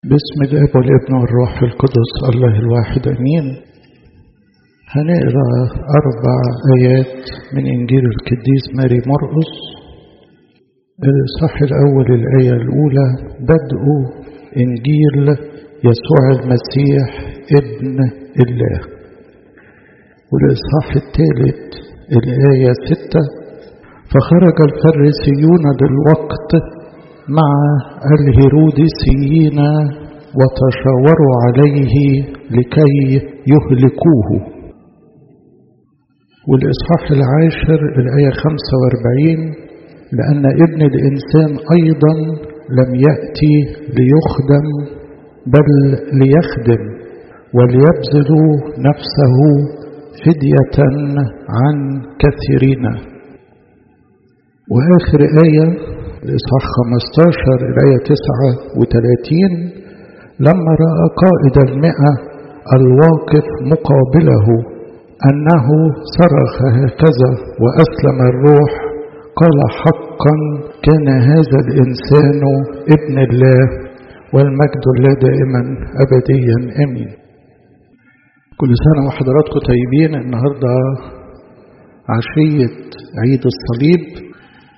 باسم الاب والابن والروح القدس الله الواحد امين هنقرا اربع ايات من انجيل القديس ماري مرقس الاصحاح الاول الايه الاولى بدء انجيل يسوع المسيح ابن الله والاصحاح الثالث الايه سته فخرج الفريسيون للوقت مع الهيروديسيين وتشاوروا عليه لكي يهلكوه والإصحاح العاشر الآية 45 لأن ابن الإنسان أيضا لم يأتي ليخدم بل ليخدم وليبذل نفسه فدية عن كثيرين وآخر آية الإصحاح 15 الآية 39 لما رأى قائد المئة الواقف مقابله أنه صرخ هكذا وأسلم الروح قال حقا كان هذا الإنسان ابن الله والمجد الله دائما أبديا أمين كل سنة وحضراتكم طيبين النهاردة عشية عيد الصليب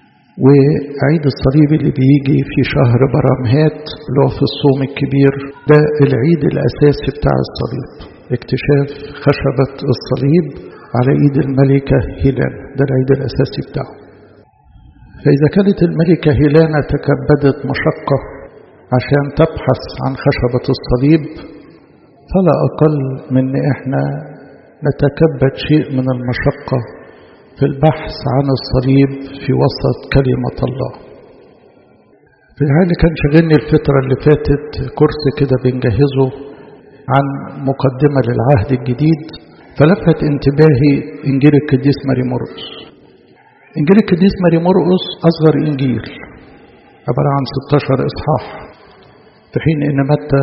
وعيد الصليب اللي بيجي في شهر برمهات اللي هو في الصوم الكبير ده العيد الأساسي بتاع الصليب اكتشاف خشبة الصليب على ايد الملكة هيلان ده العيد الأساسي بتاعه فإذا كانت الملكة هيلانا تكبدت مشقة عشان تبحث عن خشبة الصليب فلا أقل من إحنا نتكبد شيء من المشقة في البحث عن الصليب في وسط كلمة الله في الحال كان شغلني الفترة اللي فاتت كورس كده بنجهزه عن مقدمة للعهد الجديد فلفت انتباهي إنجيل القديس ماري مرقس إنجيل القديس ماري مرقس أصغر إنجيل عبارة عن 16 إصحاح في حين إن متى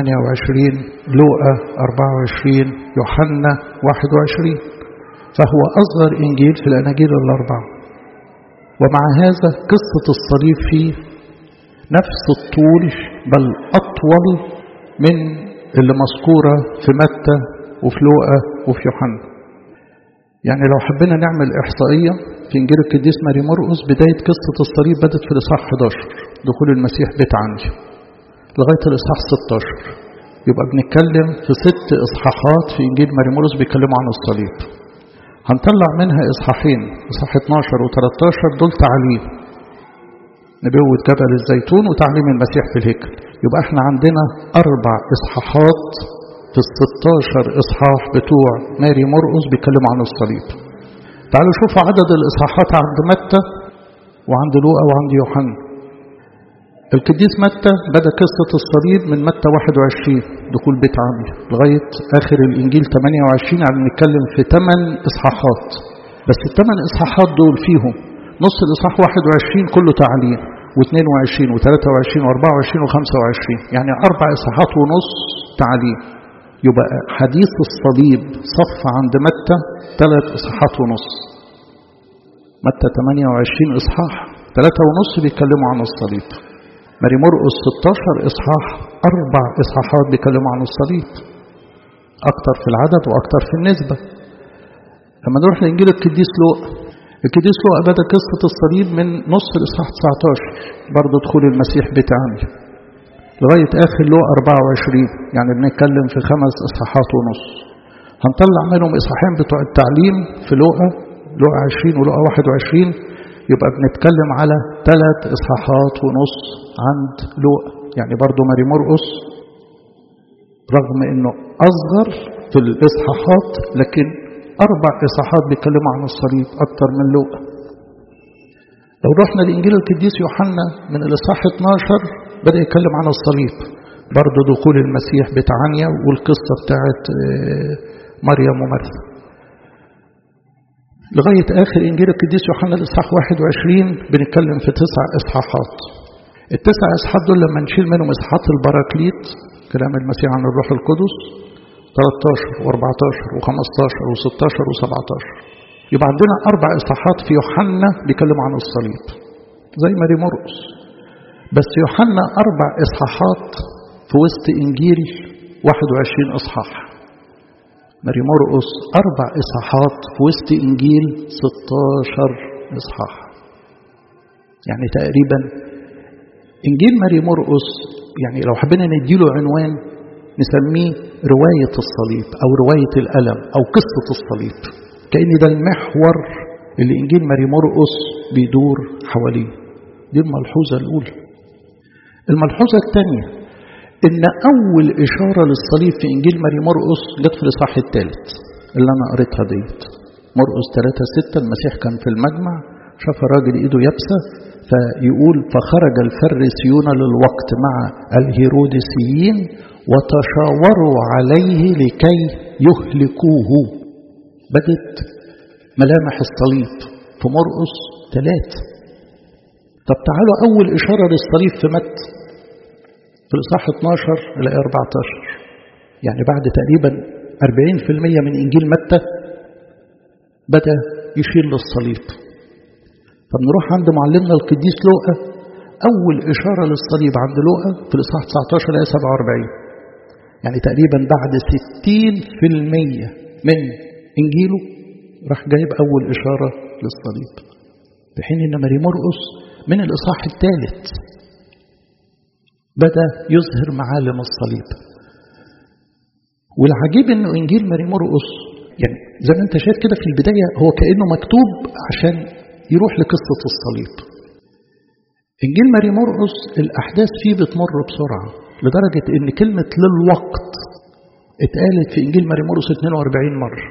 28 لوقا 24 يوحنا 21 فهو أصغر إنجيل في الأناجيل الأربعة ومع هذا قصة الصليب فيه نفس الطول بل أطول من اللي مذكورة في متى وفي لوقا وفي يوحنا يعني لو حبينا نعمل إحصائية في إنجيل القديس ماري مرقس بداية قصة الصليب بدت في الإصحاح 11 دخول المسيح بيت عندي لغاية الإصحاح 16 يبقى بنتكلم في ست إصحاحات في إنجيل ماري مرقس بيتكلموا عن الصليب هنطلع منها إصحاحين إصحاح 12 و13 دول تعليم نبوة جبل الزيتون وتعليم المسيح في الهيكل يبقى احنا عندنا أربع إصحاحات في ال 16 إصحاح بتوع ماري مرقس بيتكلموا عن الصليب تعالوا شوفوا عدد الإصحاحات عند متى وعند لوقا وعند يوحنا القديس متى بدأ قصة الصليب من متى 21 دخول بيت عمي لغاية آخر الإنجيل 28 يعني بنتكلم في 8 إصحاحات بس الثمان إصحاحات دول فيهم نص الإصحاح 21 كله تعليم و22 و23 و24 و25 يعني أربع إصحاحات ونص تعليم يبقى حديث الصليب صف عند متى ثلاث إصحاحات ونص متى 28 إصحاح ثلاثة ونص بيتكلموا عن الصليب ماري مرقس 16 إصحاح أربع إصحاحات بيتكلموا عن الصليب أكتر في العدد وأكتر في النسبة لما نروح لإنجيل القديس لوقا القديس لوقا بدأ قصة الصليب من نص الإصحاح 19 برضه دخول المسيح بيت عمي لغاية آخر لوقا 24 يعني بنتكلم في خمس إصحاحات ونص هنطلع منهم إصحاحين بتوع التعليم في لوقا لوقا 20 ولوقا 21 يبقى بنتكلم على ثلاث إصحاحات ونص عند لوقا يعني برضو ماري مرقس رغم انه اصغر في الاصحاحات لكن اربع اصحاحات بيتكلموا عن الصليب اكتر من لوقا لو رحنا لانجيل القديس يوحنا من الاصحاح 12 بدا يتكلم عن الصليب برضه دخول المسيح بتعنيا والقصه بتاعت مريم ومرثا لغايه اخر انجيل القديس يوحنا الاصحاح 21 بنتكلم في تسع اصحاحات التسع اصحاحات دول لما نشيل منهم اصحاحات البراكليت كلام المسيح عن الروح القدس 13 و14 و15 و16 و17 يبقى عندنا أربع إصحاحات في يوحنا بيتكلموا عن الصليب زي ماري مرقس بس يوحنا أربع إصحاحات في وسط إنجيل 21 إصحاح ماري مرقس أربع إصحاحات في وسط إنجيل 16 إصحاح يعني تقريبا إنجيل ماري مرقس يعني لو حبينا نديله عنوان نسميه رواية الصليب أو رواية الألم أو قصة الصليب كأن ده المحور اللي إنجيل ماري مرقس بيدور حواليه دي الملحوظة الأولى الملحوظة الثانية إن أول إشارة للصليب في إنجيل ماري مرقس جت في الإصحاح الثالث اللي أنا قريتها ديت مرقس 3 6 المسيح كان في المجمع شاف الراجل إيده يابسة فيقول فخرج الفريسيون للوقت مع الهيروديسيين وتشاوروا عليه لكي يهلكوه بدت ملامح الصليب في مرقس ثلاثة طب تعالوا أول إشارة للصليب في متى في الإصحاح 12 إلى 14 يعني بعد تقريبا 40% من إنجيل متى بدأ يشير للصليب طب نروح عند معلمنا القديس لوقا أول إشارة للصليب عند لوقا في الإصحاح 19 إلى 47 يعني تقريبا بعد 60% من إنجيله راح جايب أول إشارة للصليب في حين إن ماري مرقس من الإصحاح الثالث بدأ يظهر معالم الصليب والعجيب إنه إنجيل ماري مرقس يعني زي ما أنت شايف كده في البداية هو كأنه مكتوب عشان يروح لقصة الصليب إنجيل ماري مرقس الأحداث فيه بتمر بسرعة لدرجة إن كلمة للوقت اتقالت في إنجيل ماري مرقس 42 مرة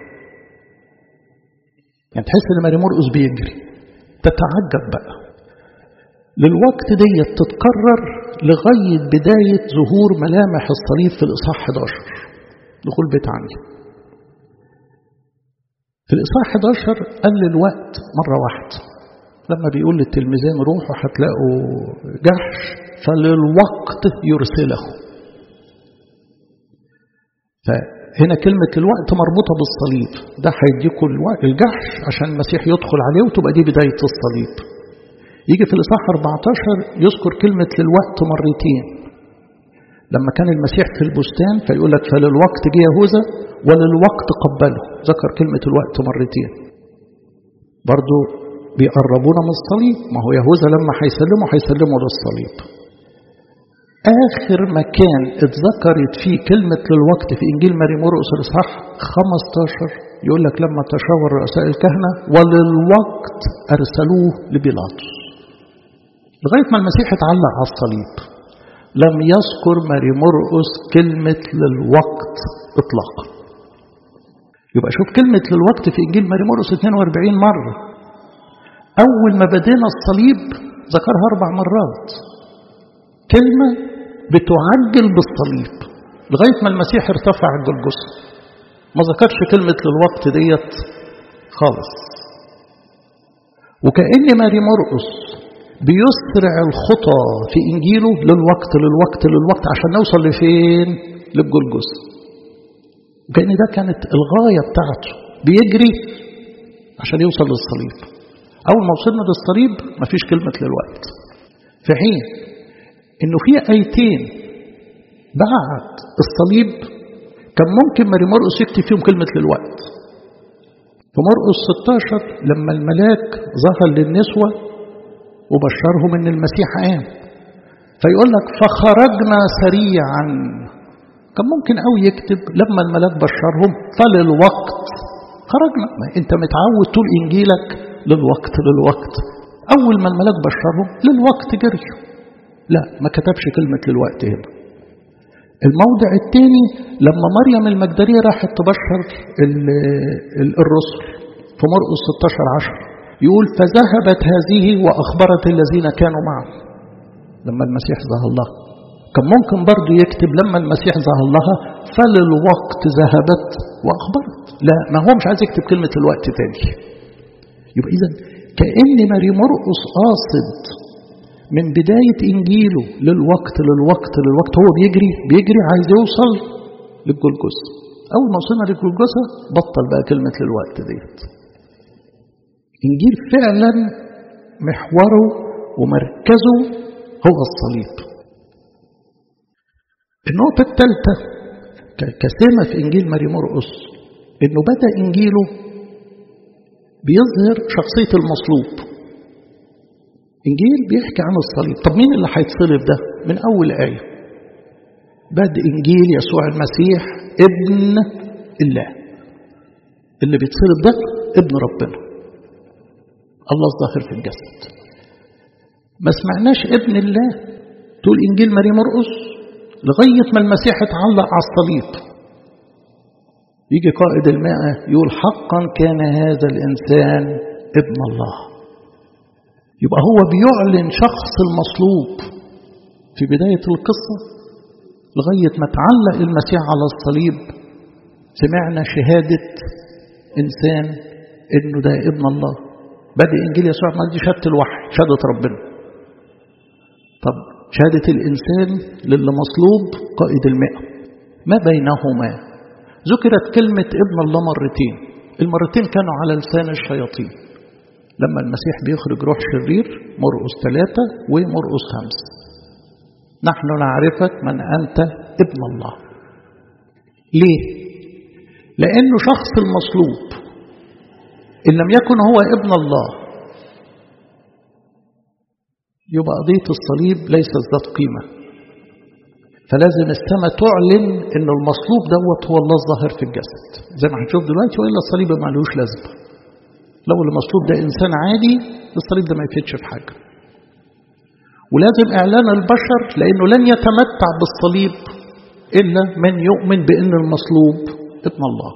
يعني تحس إن ماري مرقس بيجري تتعجب بقى للوقت ديت تتكرر لغاية بداية ظهور ملامح الصليب في الإصحاح 11 دخول بيت عني في الإصحاح 11 قال للوقت مرة واحدة لما بيقول للتلميذين روحوا هتلاقوا جحش فللوقت يرسله فهنا كلمة الوقت مربوطة بالصليب ده هيديكوا الجحش عشان المسيح يدخل عليه وتبقى دي بداية الصليب يجي في الإصحاح 14 يذكر كلمة للوقت مرتين لما كان المسيح في البستان فيقول لك فللوقت جه يهوذا وللوقت قبله ذكر كلمة الوقت مرتين برضو بيقربونا من الصليب ما هو يهوذا لما هيسلمه هيسلمه للصليب آخر مكان اتذكرت فيه كلمة للوقت في إنجيل ماري مرقس الإصحاح 15 يقول لك لما تشاور رؤساء الكهنة وللوقت أرسلوه لبيلاطس لغاية ما المسيح اتعلق على الصليب لم يذكر ماري مرقس كلمة للوقت إطلاقا يبقى شوف كلمة للوقت في إنجيل ماري مرقس 42 مرة أول ما بدينا الصليب ذكرها أربع مرات كلمة بتعجل بالصليب لغاية ما المسيح ارتفع عند الجسر ما ذكرش كلمة للوقت ديت خالص وكأن ماري مرقس بيسرع الخطى في إنجيله للوقت للوقت للوقت عشان نوصل لفين للجلجس وكأن ده كانت الغاية بتاعته بيجري عشان يوصل للصليب أول ما وصلنا للصليب مفيش كلمة للوقت في حين إنه في آيتين بعد الصليب كان ممكن ماري مرقس يكتب فيهم كلمة للوقت في مرقس 16 لما الملاك ظهر للنسوة وبشرهم ان المسيح قام فيقول لك فخرجنا سريعا كان ممكن قوي يكتب لما الملاك بشرهم فللوقت خرجنا ما انت متعود طول انجيلك للوقت للوقت اول ما الملاك بشرهم للوقت جري لا ما كتبش كلمة للوقت هنا الموضع الثاني لما مريم المجدلية راحت تبشر الرسل في مرقس 16 10 يقول فذهبت هذه وأخبرت الذين كانوا معه لما المسيح ظهر لها كان ممكن برضو يكتب لما المسيح ظهر لها فللوقت ذهبت وأخبرت لا ما هو مش عايز يكتب كلمة الوقت تاني يبقى إذا كأن ماري مرقس قاصد من بداية إنجيله للوقت للوقت للوقت هو بيجري بيجري عايز يوصل للجلجسة أول ما وصلنا للجلجسة بطل بقى كلمة للوقت ديت إنجيل فعلا محوره ومركزه هو الصليب النقطة الثالثة كسمة في إنجيل ماري مرقس إنه بدأ إنجيله بيظهر شخصية المصلوب إنجيل بيحكي عن الصليب طب مين اللي هيتصلب ده من أول آية بدء إنجيل يسوع المسيح ابن الله اللي بيتصلب ده ابن ربنا الله الظاهر في الجسد ما سمعناش ابن الله تقول إنجيل ماري مرقس لغاية ما المسيح اتعلق على الصليب يجي قائد المائة يقول حقا كان هذا الإنسان ابن الله يبقى هو بيعلن شخص المصلوب في بداية القصة لغاية ما تعلق المسيح على الصليب سمعنا شهادة إنسان إنه ده ابن الله بدأ إنجيل يسوع ما دي شهادة الوحي شهادة ربنا طب شهادة الإنسان للي مصلوب قائد المئة ما بينهما ذكرت كلمة ابن الله مرتين المرتين كانوا على لسان الشياطين لما المسيح بيخرج روح شرير مرقس ثلاثة ومرقس خمسة نحن نعرفك من أنت ابن الله ليه؟ لأنه شخص المصلوب إن لم يكن هو ابن الله يبقى قضية الصليب ليست ذات قيمة فلازم السماء تعلن ان المصلوب دوت هو الله الظاهر في الجسد زي ما هنشوف دلوقتي والا الصليب ما لهوش لازمه لو المصلوب ده انسان عادي الصليب ده ما يفيدش في حاجه ولازم اعلان البشر لانه لن يتمتع بالصليب الا من يؤمن بان المصلوب ابن الله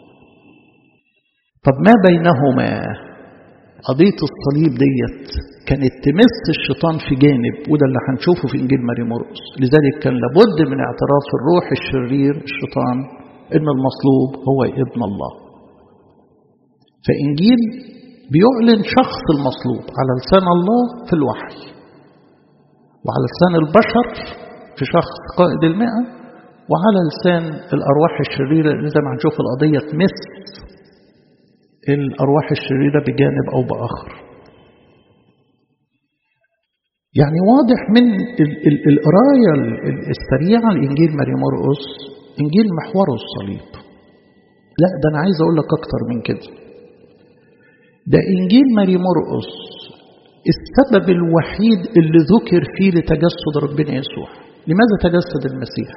طب ما بينهما قضية الصليب ديت كانت تمس الشيطان في جانب وده اللي هنشوفه في إنجيل ماري مرقس لذلك كان لابد من اعتراف الروح الشرير الشيطان إن المصلوب هو ابن الله فإنجيل بيعلن شخص المصلوب على لسان الله في الوحي وعلى لسان البشر في شخص قائد المئة وعلى لسان الأرواح الشريرة اللي زي ما هنشوف القضية تمس الأرواح الشريرة بجانب أو بآخر يعني واضح من القراية السريعة لإنجيل ماري مرقس إنجيل محوره الصليب لا ده أنا عايز أقول لك أكتر من كده ده إنجيل ماري مرقس السبب الوحيد اللي ذكر فيه لتجسد ربنا يسوع لماذا تجسد المسيح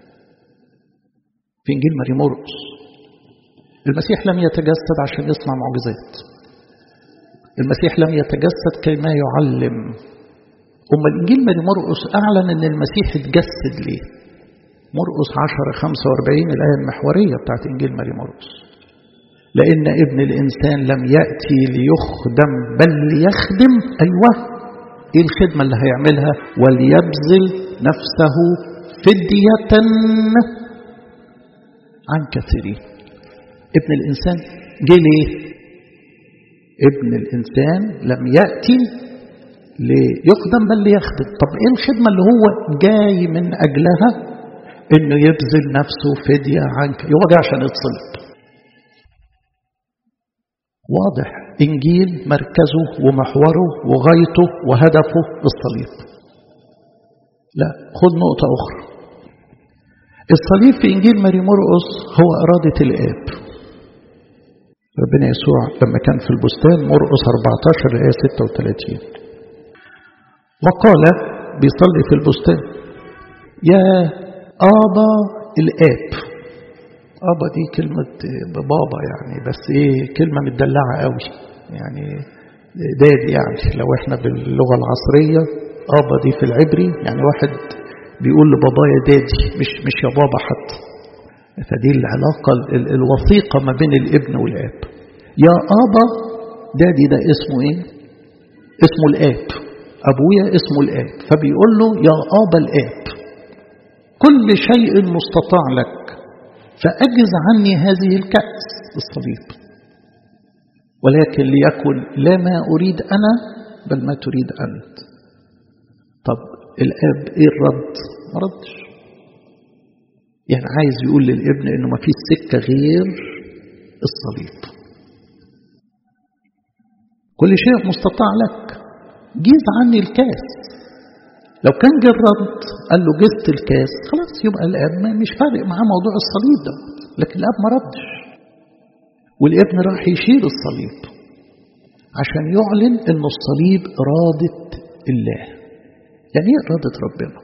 في إنجيل ماري مرقس المسيح لم يتجسد عشان يصنع معجزات المسيح لم يتجسد كيما يعلم أما الإنجيل ماري مرقس أعلن أن المسيح اتجسد ليه مرقس 10 45 الآية المحورية بتاعت إنجيل ماري مرقس لأن ابن الإنسان لم يأتي ليخدم بل ليخدم أيوة إيه الخدمة اللي هيعملها وليبذل نفسه فدية عن كثيرين ابن الإنسان جه ليه ابن الإنسان لم يأتي ليخدم بل ليخدم طب ايه الخدمة اللي هو جاي من أجلها انه يبذل نفسه فدية عنك يبقى جاي عشان يتصلب واضح إنجيل مركزه ومحوره وغايته وهدفه الصليب لا خد نقطة أخرى الصليب في إنجيل ماري مرقس هو إرادة الآب ربنا يسوع لما كان في البستان مرقس 14 الآية 36 وقال بيصلي في البستان يا آبا الآب آبا دي كلمة بابا يعني بس إيه كلمة متدلعة قوي يعني دادي يعني لو إحنا باللغة العصرية آبا دي في العبري يعني واحد بيقول لبابايا دادي مش مش يا بابا حتى فدي العلاقة الوثيقة ما بين الابن والآب يا آبا دادي ده اسمه إيه اسمه الآب أبويا اسمه الآب فبيقول له يا آبا الآب كل شيء مستطاع لك فأجز عني هذه الكأس الصليب ولكن ليكن لا ما أريد أنا بل ما تريد أنت طب الآب إيه الرد ما ردش يعني عايز يقول للابن إنه ما فيش سكة غير الصليب كل شيء مستطاع لك جيز عني الكاس لو كان جه الرد قال له جبت الكاس خلاص يبقى الاب مش فارق معاه موضوع الصليب ده لكن الاب ما ردش والابن راح يشيل الصليب عشان يعلن ان الصليب اراده الله يعني ايه اراده ربنا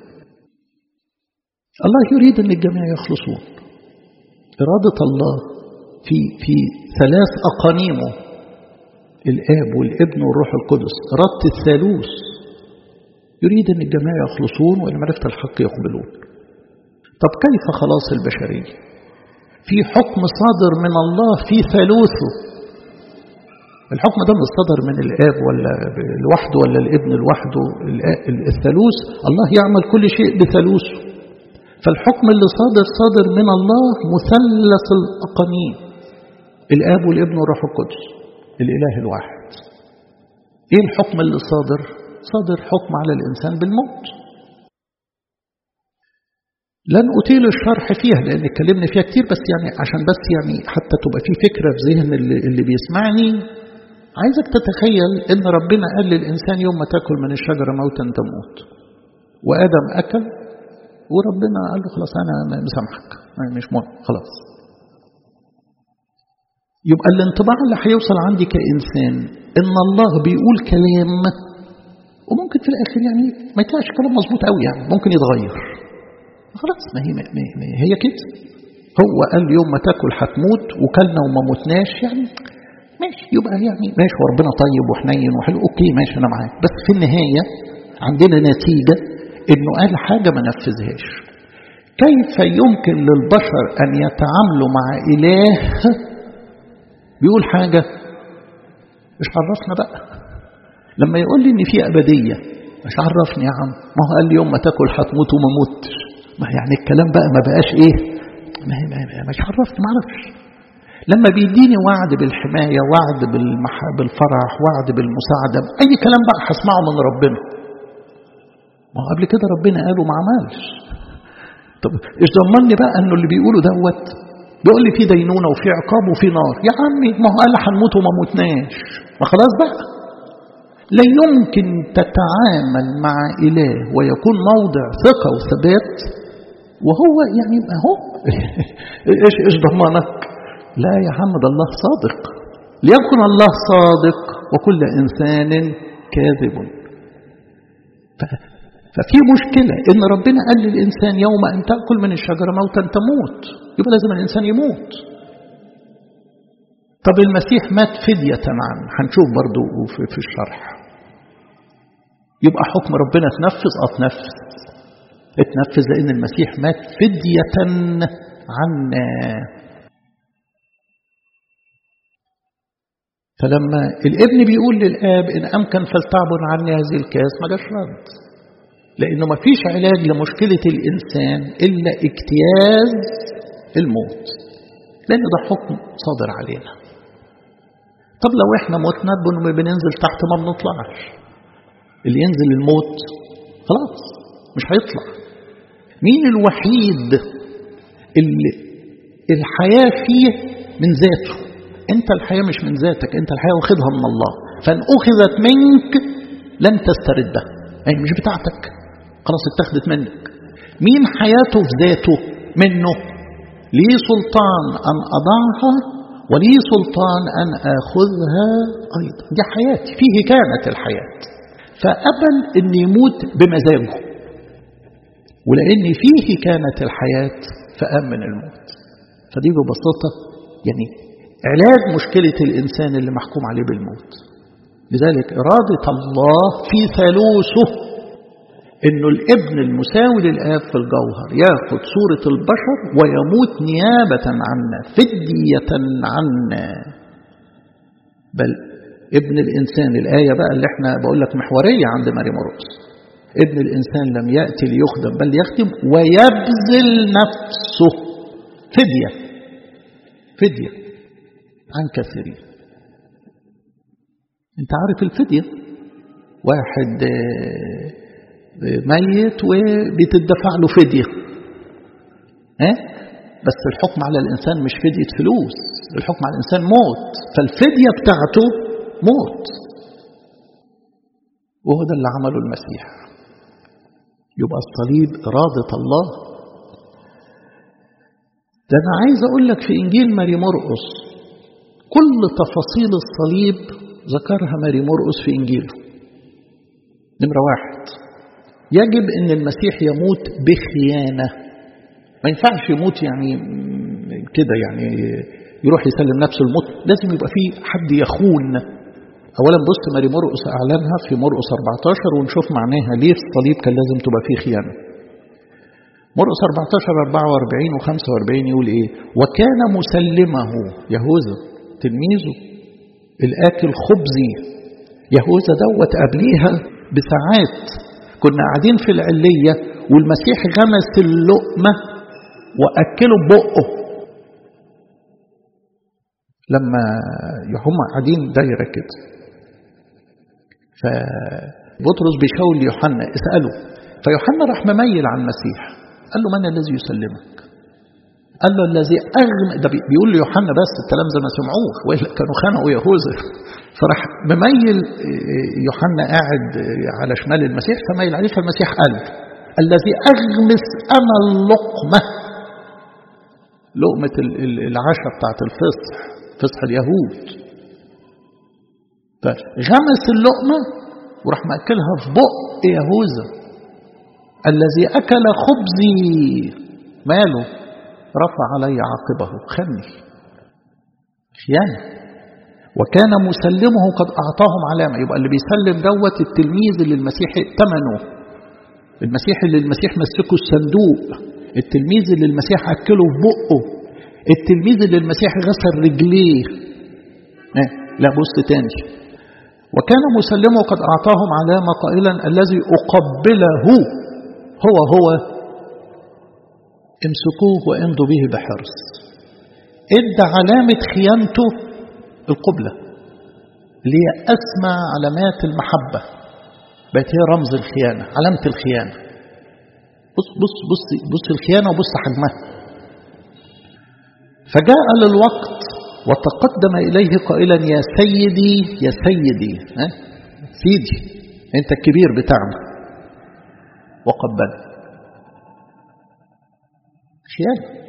الله يريد ان الجميع يخلصون اراده الله في في ثلاث اقانيمه الاب والابن والروح القدس اراده الثالوث يريد أن الجميع يخلصون وإلى معرفة الحق يقبلون طب كيف خلاص البشرية في حكم صادر من الله في ثالوثه الحكم ده مش صدر من الآب ولا لوحده ولا الابن لوحده الثالوث الله يعمل كل شيء بثالوثه فالحكم اللي صادر صادر من الله مثلث الأقانيم الآب والابن والروح القدس الإله الواحد إيه الحكم اللي صادر صادر حكم على الإنسان بالموت لن أطيل الشرح فيها لأن اتكلمنا فيها كتير بس يعني عشان بس يعني حتى تبقى في فكرة في ذهن اللي, اللي بيسمعني عايزك تتخيل ان ربنا قال للإنسان يوم ما تاكل من الشجرة موتا تموت وآدم أكل وربنا قال له خلاص أنا مسامحك مش مهم خلاص يبقى الانطباع اللي هيوصل عندي كإنسان إن الله بيقول كلام وممكن في الآخر يعني ما يطلعش كلام مظبوط قوي يعني ممكن يتغير خلاص ما هي ما ما هي كده هو قال يوم ما تاكل هتموت وكلنا وما متناش يعني ماشي يبقى يعني ماشي وربنا طيب وحنين وحلو اوكي ماشي انا معاك بس في النهايه عندنا نتيجه انه قال حاجه ما نفذهاش كيف يمكن للبشر ان يتعاملوا مع اله بيقول حاجه مش عرفنا بقى لما يقول لي ان في ابديه مش عرفني يا عم ما هو قال لي يوم ما تاكل هتموت وما متش ما يعني الكلام بقى ما بقاش ايه ما ما مش عرفني ما اعرفش لما بيديني وعد بالحمايه وعد بالمح... بالفرح وعد بالمساعده اي كلام بقى هسمعه من ربنا ما هو قبل كده ربنا قاله ما عملش طب ايش ضمني بقى انه اللي بيقوله دوت بيقول لي في دينونه وفي عقاب وفي نار يا عمي ما هو قال هنموت وما متناش ما خلاص بقى لا يمكن تتعامل مع إله ويكون موضع ثقة وثبات وهو يعني اهو ايش ايش ضمانك؟ لا يا عم ده الله صادق ليكن الله صادق وكل انسان كاذب ففي مشكلة إن ربنا قال للإنسان يوم أن تأكل من الشجرة موتا تموت يبقى لازم الإنسان يموت طب المسيح مات فدية عنه هنشوف برضو في الشرح يبقى حكم ربنا تنفذ اه تنفذ اتنفذ لان المسيح مات فدية عنا فلما الابن بيقول للاب ان امكن فلتعبر عني هذه الكاس ما جاش رد لانه ما فيش علاج لمشكله الانسان الا اجتياز الموت لان ده حكم صادر علينا طب لو احنا متنا بننزل تحت ما بنطلعش اللي ينزل الموت خلاص مش هيطلع مين الوحيد اللي الحياة فيه من ذاته انت الحياة مش من ذاتك انت الحياة واخدها من الله فان اخذت منك لن تستردها يعني مش بتاعتك خلاص اتخذت منك مين حياته في ذاته منه لي سلطان ان اضعها ولي سلطان ان اخذها ايضا دي حياتي فيه كانت الحياه فقبل أن يموت بمزاجه ولأن فيه كانت الحياة فقام من الموت فدي ببساطة يعني علاج مشكلة الإنسان اللي محكوم عليه بالموت لذلك إرادة الله في ثالوثه إنه الابن المساوي للآب في الجوهر ياخد صورة البشر ويموت نيابة عنا فدية عنا بل ابن الإنسان الآية بقى اللي احنا بقول لك محورية عند ماري مرقس ابن الإنسان لم يأتي ليخدم بل يخدم ويبذل نفسه فدية فدية عن كثيرين انت عارف الفدية واحد ميت وبتدفع له فدية ها بس الحكم على الإنسان مش فدية فلوس الحكم على الإنسان موت فالفدية بتاعته موت وهو ده اللي عمله المسيح يبقى الصليب إرادة الله ده أنا عايز أقول لك في إنجيل ماري مرقس كل تفاصيل الصليب ذكرها ماري مرقس في إنجيله نمرة واحد يجب أن المسيح يموت بخيانة ما ينفعش يموت يعني كده يعني يروح يسلم نفسه الموت لازم يبقى فيه حد يخون أولا بص ماري مرقس أعلنها في مرقس 14 ونشوف معناها ليه في الصليب كان لازم تبقى فيه خيانة مرقس 14 44 و 45 يقول إيه وكان مسلمه يهوذا تلميذه الآكل خبزي يهوذا دوت قبليها بساعات كنا قاعدين في العلية والمسيح غمس اللقمة وأكله ببقه لما هم قاعدين دايرة كده فبطرس بيشاور ليوحنا اسأله فيوحنا راح مميل عن المسيح قال له من الذي يسلمك قال له الذي أغم ده بيقول ليوحنا بس التلامذة ما سمعوه وإلا كانوا خانقوا يهوذا فراح مميل يوحنا قاعد على شمال المسيح فميل عليه فالمسيح قال الذي أغمس أنا اللقمة لقمة العشاء بتاعت الفصح فصح اليهود فغمس اللقمة وراح مأكلها في بق يهوذا الذي أكل خبزي ماله رفع علي عاقبه خني خيانة وكان مسلمه قد أعطاهم علامة يبقى اللي بيسلم دوت التلميذ اللي المسيح ائتمنه المسيح اللي المسيح مسكه الصندوق التلميذ اللي المسيح أكله في بقه التلميذ اللي المسيح غسل رجليه اه لا بص تاني وكان مسلمه قد أعطاهم علامة قائلا الذي أقبله هو هو امسكوه وامضوا به بحرص ادى علامة خيانته القبلة اللي هي أسمى علامات المحبة بقت هي رمز الخيانة علامة الخيانة بص بص بص بص الخيانة وبص حجمها فجاء للوقت وتقدم إليه قائلا يا سيدي يا سيدي ها؟ سيدي أنت الكبير بتاعنا وقبل خيانة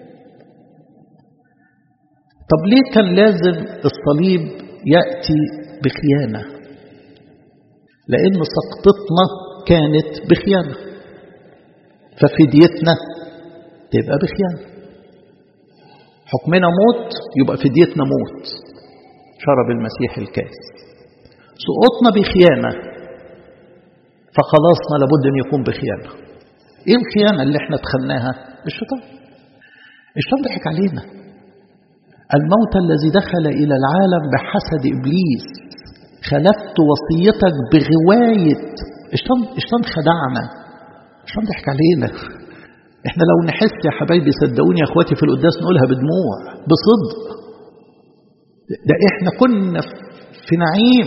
طب ليه كان لازم الصليب يأتي بخيانة لأن سقطتنا كانت بخيانة ففديتنا تبقى بخيانة حكمنا موت يبقى فديتنا موت شرب المسيح الكاس سقوطنا بخيانة فخلاصنا لابد أن يكون بخيانة إيه الخيانة اللي احنا دخلناها الشيطان الشيطان ضحك علينا الموت الذي دخل إلى العالم بحسد إبليس خلفت وصيتك بغواية الشيطان الشيطان خدعنا الشيطان ضحك علينا احنا لو نحس يا حبايبي صدقوني يا اخواتي في القداس نقولها بدموع بصدق ده احنا كنا في نعيم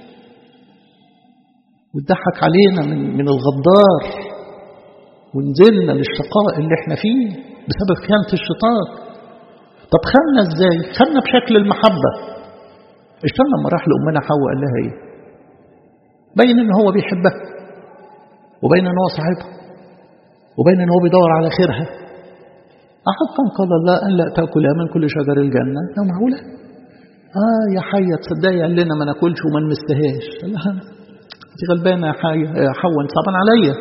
واتضحك علينا من من الغدار ونزلنا للشقاء اللي احنا فيه بسبب خيانة الشيطان طب خلنا ازاي خلنا بشكل المحبة الشيطان لما راح لأمنا حواء قال لها ايه بين ان هو بيحبها وبين ان هو صاحبها وبين ان هو بيدور على خيرها أحقا قال الله أن لا تأكلا من كل شجر الجنة يا معقولة آه يا حية تصدقي قال لنا ما ناكلش وما نمستهاش قال لها انت غلبانة يا حية يا حواء انت صعبان عليا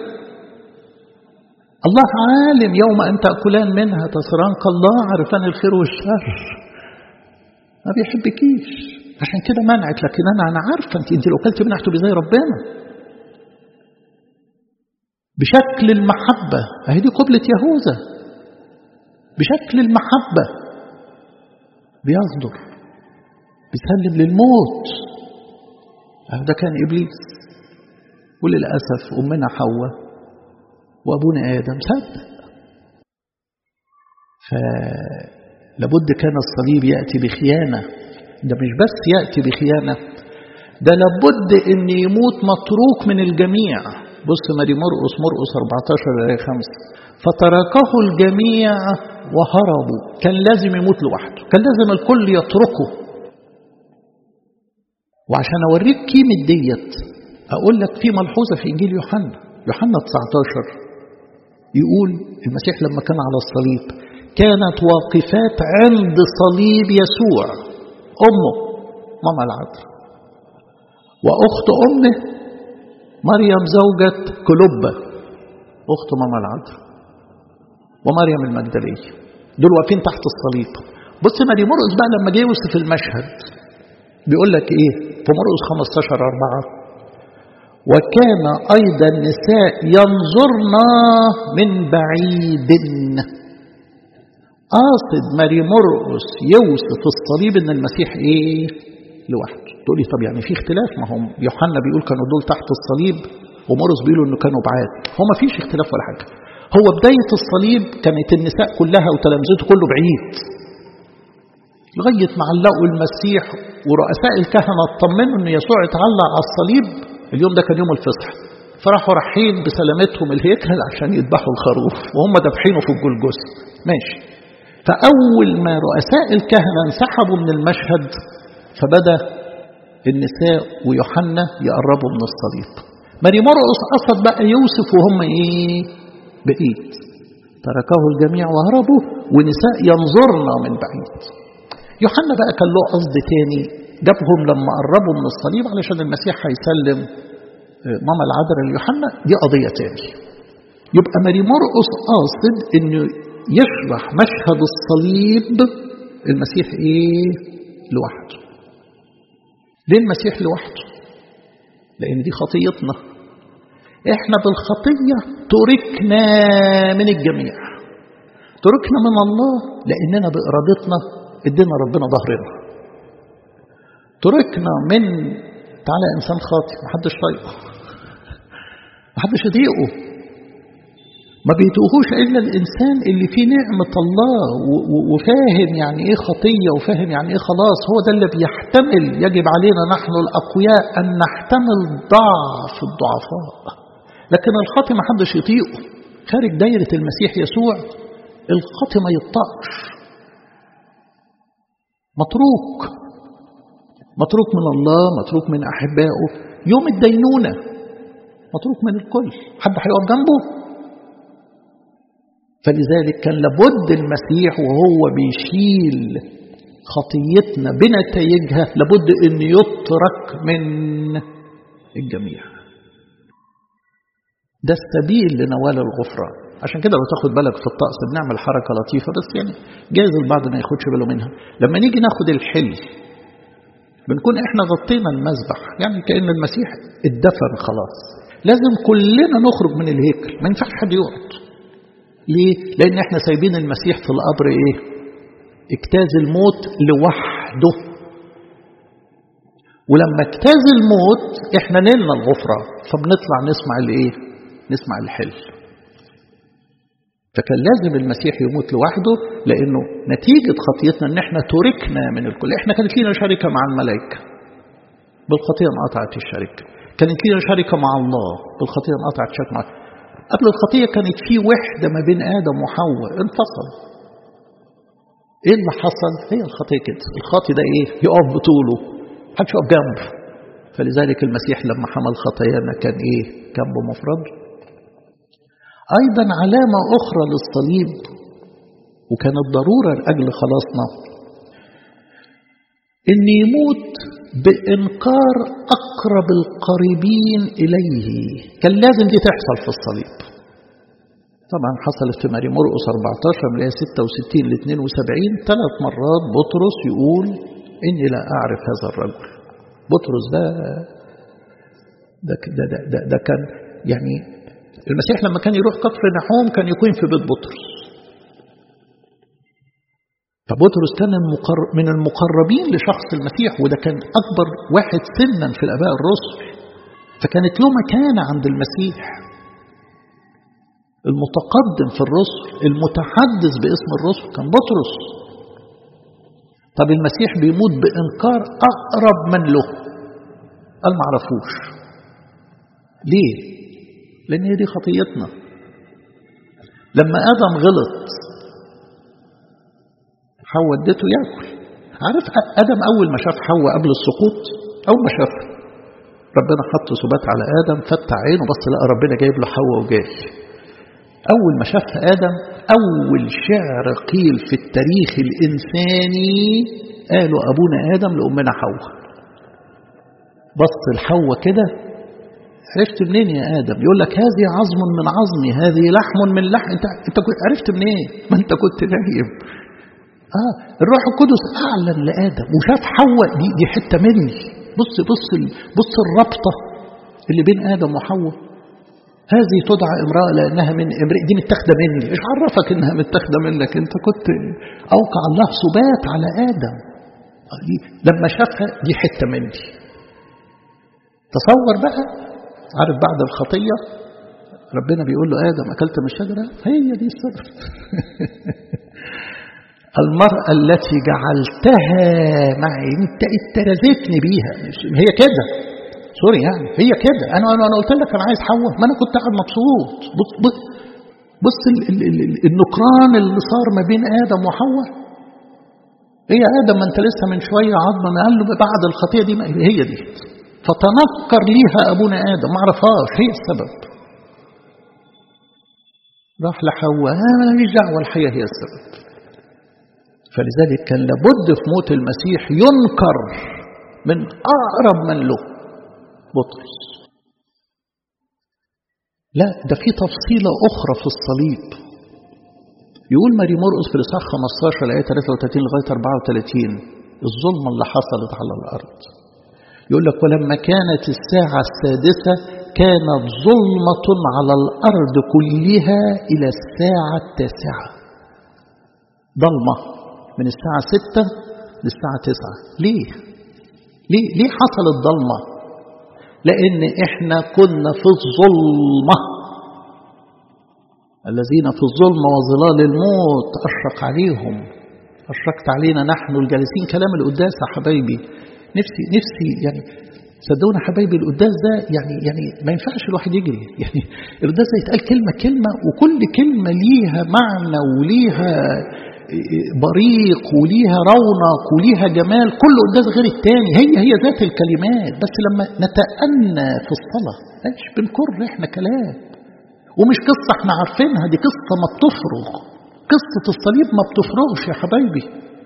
الله عالم يوم أن تأكلان منها تصران كالله عرفان الخير والشر ما بيحبكيش عشان كده منعت لكن أنا أنا عارفة أنت أنت لو كلت منها هتبقي زي ربنا بشكل المحبة أهي دي قبلة يهوذا بشكل المحبة بيصدر بيسلم للموت أهو ده كان إبليس وللأسف أمنا حواء وأبونا آدم صدق فلابد كان الصليب يأتي بخيانة ده مش بس يأتي بخيانة ده لابد أن يموت متروك من الجميع بص ماري مرقس مرقس 14 آية 5 فتركه الجميع وهربوا كان لازم يموت لوحده كان لازم الكل يتركه وعشان أوريك قيمة ديت أقول لك في ملحوظة في إنجيل يوحنا يوحنا 19 يقول المسيح لما كان على الصليب كانت واقفات عند صليب يسوع أمه ماما العذراء وأخت أمه مريم زوجة كلوبة أخت ماما العذراء ومريم المجدلية دول واقفين تحت الصليب بص ماري مرقس بقى لما جه يوصف المشهد بيقول لك ايه في مرقس 15 4 وكان ايضا نساء ينظرن من بعيد قاصد ماري مرقس يوصف الصليب ان المسيح ايه لوحده تقولي طب يعني في اختلاف ما هم يوحنا بيقول كانوا دول تحت الصليب ومرقس بيقولوا انه كانوا بعاد هو ما فيش اختلاف ولا حاجه هو بدايه الصليب كانت النساء كلها وتلامذته كله بعيد لغايه ما علقوا المسيح ورؤساء الكهنه اطمنوا ان يسوع اتعلق على الصليب اليوم ده كان يوم الفصح فراحوا رايحين بسلامتهم الهيكل عشان يذبحوا الخروف وهم دابحينه في الجلجث ماشي فأول ما رؤساء الكهنة انسحبوا من المشهد فبدأ النساء ويوحنا يقربوا من الصليب ماري مرقس قصد بقى يوسف وهم ايه بعيد تركه الجميع وهربوا ونساء ينظرنا من بعيد يوحنا بقى كان له قصد تاني جابهم لما قربوا من الصليب علشان المسيح هيسلم ماما العذراء ليوحنا دي قضية تاني يبقى ماري مرقس قاصد انه يشرح مشهد الصليب المسيح ايه لوحده ليه المسيح لوحده لان دي خطيتنا احنا بالخطيه تركنا من الجميع تركنا من الله لاننا بارادتنا ادينا ربنا ظهرنا تركنا من تعالى انسان خاطئ محدش طايقه محدش يضيقه ما بيتوهوش إلا الإنسان اللي فيه نعمة الله وفاهم يعني إيه خطية وفاهم يعني إيه خلاص هو ده اللي بيحتمل يجب علينا نحن الأقوياء أن نحتمل ضعف الضعفاء لكن الخاطي ما حدش يطيقه خارج دايرة المسيح يسوع الخاطي ما يطقش متروك متروك من الله متروك من أحبائه يوم الدينونة متروك من الكل حد هيقف جنبه فلذلك كان لابد المسيح وهو بيشيل خطيتنا بنتائجها لابد ان يترك من الجميع ده السبيل لنوال الغفران عشان كده لو تاخد بالك في الطقس بنعمل حركة لطيفة بس يعني جايز البعض ما ياخدش باله منها لما نيجي ناخد الحل بنكون احنا غطينا المذبح يعني كأن المسيح اتدفن خلاص لازم كلنا نخرج من الهيكل ما ينفعش حد يقعد ليه؟ لأن احنا سايبين المسيح في القبر ايه؟ اجتاز الموت لوحده ولما اجتاز الموت احنا نلنا الغفرة فبنطلع نسمع الايه؟ نسمع الحل فكان لازم المسيح يموت لوحده لانه نتيجة خطيتنا ان احنا تركنا من الكل احنا كانت لينا شركة مع الملائكة بالخطية انقطعت الشركة كانت لينا شركة مع الله بالخطية انقطعت الشركة مع قبل الخطية كانت في وحدة ما بين آدم وحواء انفصل ايه اللي حصل هي الخطية كده الخاطي ده ايه يقف بطوله محدش يقف جنبه فلذلك المسيح لما حمل خطايانا كان ايه جنبه مفرد ايضا علامة اخرى للصليب وكانت ضرورة لأجل خلاصنا ان يموت بإنكار أقرب القريبين إليه كان لازم دي تحصل في الصليب طبعا حصلت في ماري مرقس 14 من 66 ل 72 ثلاث مرات بطرس يقول إني لا أعرف هذا الرجل بطرس ده ده, ده, ده, ده, ده كان يعني المسيح لما كان يروح كفر نحوم كان يكون في بيت بطرس فبطرس كان من المقربين لشخص المسيح وده كان أكبر واحد سنا في الآباء الرسل فكانت له مكانة عند المسيح المتقدم في الرسل المتحدث باسم الرسل كان بطرس طب المسيح بيموت بإنكار أقرب من له قال ما عرفوش ليه لأن هي دي خطيتنا لما آدم غلط حواء اديته ياكل عارف ادم اول ما شاف حواء قبل السقوط اول ما شاف ربنا حط سبات على ادم فتح عينه بس لقى ربنا جايب له حواء وجاي أول ما شاف آدم أول شعر قيل في التاريخ الإنساني قالوا أبونا آدم لأمنا حواء بص الحواء كده عرفت منين يا آدم يقول لك هذه عظم من عظمي هذه لحم من لحم انت انت عرفت منين ما انت كنت نايم اه الروح القدس اعلن لادم وشاف حواء دي دي حته مني بص بص بص الرابطه اللي بين ادم وحواء هذه تدعى امراه لانها من امرئ دي متاخده مني ايش عرفك انها متاخده منك انت كنت اوقع الله سبات على ادم دي لما شافها دي حته مني تصور بقى عارف بعد الخطيه ربنا بيقول له ادم اكلت من الشجره هي دي السبب المرأة التي جعلتها معي انت انت رزقتني بيها هي كده سوري يعني هي كده انا انا انا قلت لك انا عايز حواء ما انا كنت قاعد مبسوط بص بص بص ال ال ال النكران اللي صار ما بين ادم وحواء هي ادم ما انت لسه من شويه عظمه ما قال له بعد الخطيه دي ما هي دي فتنكر ليها ابونا ادم ما عرفهاش هي السبب راح لحواء انا ماليش دعوه الحياه هي السبب فلذلك كان لابد في موت المسيح ينكر من أقرب من له بطرس لا ده في تفصيلة أخرى في الصليب يقول ماري مرقس في الإصحاح 15 الآية 33 لغاية 34 الظلمة اللي حصلت على الأرض يقول لك ولما كانت الساعة السادسة كانت ظلمة على الأرض كلها إلى الساعة التاسعة ضلمة من الساعة ستة للساعة تسعة ليه؟ ليه, ليه حصلت ضلمة؟ لأن إحنا كنا في الظلمة الذين في الظلمة وظلال الموت أشرق عليهم أشرقت علينا نحن الجالسين كلام القداس يا حبايبي نفسي نفسي يعني صدقونا حبايبي القداس ده يعني يعني ما ينفعش الواحد يجري يعني القداس ده يتقال كلمة كلمة وكل كلمة ليها معنى وليها بريق وليها رونق وليها جمال كل قداس غير التاني هي هي ذات الكلمات بس لما نتأنى في الصلاة مش بنكر احنا كلام ومش قصة احنا عارفينها دي قصة ما بتفرغ قصة الصليب ما بتفرغش يا حبايبي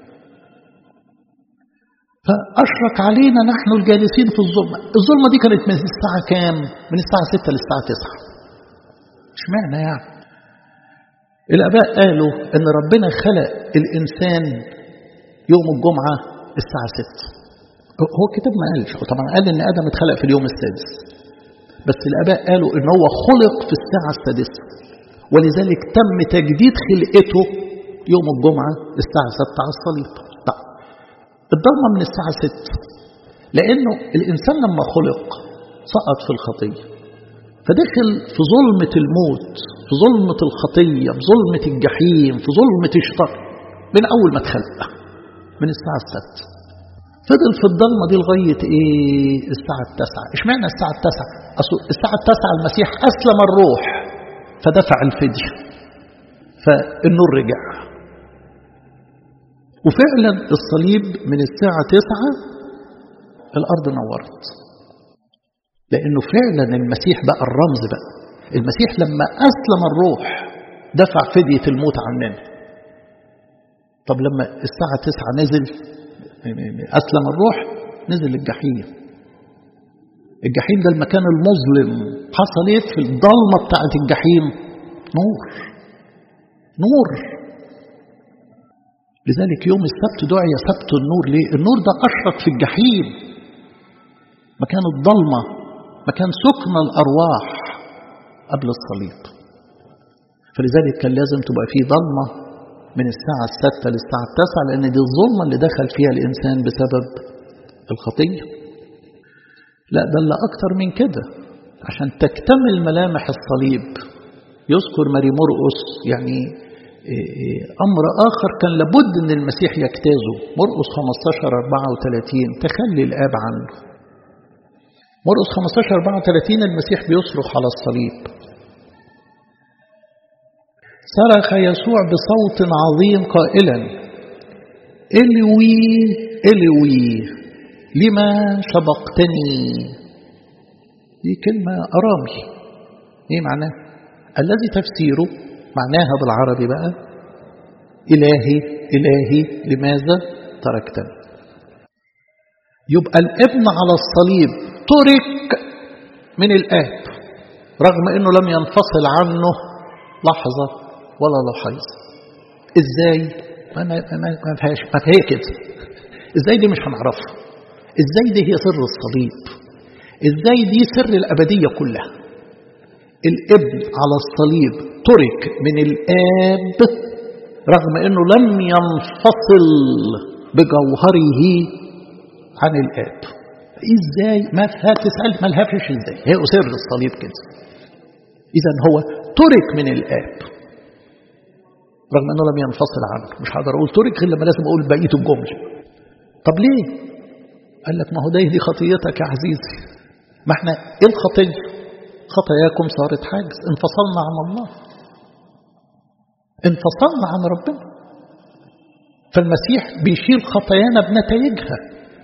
فأشرق علينا نحن الجالسين في الظلمة الظلمة دي كانت من الساعة كام من الساعة 6 للساعة 9 اشمعنى يعني الآباء قالوا إن ربنا خلق الإنسان يوم الجمعة الساعة 6 هو الكتاب ما قالش هو طبعا قال إن آدم اتخلق في اليوم السادس بس الآباء قالوا إن هو خلق في الساعة السادسة ولذلك تم تجديد خلقته يوم الجمعة الساعة 6 على الصليب طيب الضلمة من الساعة 6 لأنه الإنسان لما خلق سقط في الخطية فدخل في ظلمة الموت في ظلمة الخطية في ظلمة الجحيم في ظلمة الشر من أول ما اتخلق من الساعة السادسة فضل في الضلمة دي لغاية إيه الساعة التاسعة إشمعنى الساعة التاسعة أصل الساعة التاسعة المسيح أسلم الروح فدفع الفدية فالنور رجع وفعلا الصليب من الساعة تسعة الأرض نورت لأنه فعلا المسيح بقى الرمز بقى المسيح لما أسلم الروح دفع فدية الموت عننا طب لما الساعة تسعة نزل أسلم الروح نزل الجحيم الجحيم ده المكان المظلم حصل ايه في الضلمة بتاعت الجحيم نور نور لذلك يوم السبت دعي سبت النور ليه النور ده أشرق في الجحيم مكان الضلمة مكان سكن الأرواح قبل الصليب فلذلك كان لازم تبقى فيه ضلمة من الساعة الستة للساعة التاسعة لأن دي الظلمة اللي دخل فيها الإنسان بسبب الخطية لا ده اللي أكتر من كده عشان تكتمل ملامح الصليب يذكر ماري مرقس يعني أمر آخر كان لابد أن المسيح يجتازه مرقس 15 34 تخلي الآب عنه مرقس 15 34 المسيح بيصرخ على الصليب صرخ يسوع بصوت عظيم قائلا الوي الوي لما سبقتني دي كلمة أرامي ايه معناه الذي تفسيره معناها بالعربي بقى إلهي إلهي لماذا تركتني يبقى الابن على الصليب ترك من الآب رغم أنه لم ينفصل عنه لحظة ولا لحظة إزاي ما, ما, ما فيهاش ما هي كده إزاي دي مش هنعرفها إزاي دي هي سر الصليب إزاي دي سر الأبدية كلها الابن على الصليب ترك من الآب رغم أنه لم ينفصل بجوهره عن الآب إزاي ما فيها تسأل ما لها فيش إزاي هي سر الصليب كده إذا هو ترك من الآب رغم أنه لم ينفصل عنه مش هقدر أقول ترك غير لما لازم أقول بقية الجملة طب ليه قال لك ما هو ده دي خطيتك يا عزيزي ما احنا ايه الخطيه خطاياكم صارت حاجز انفصلنا عن الله انفصلنا عن ربنا فالمسيح بيشيل خطايانا بنتائجها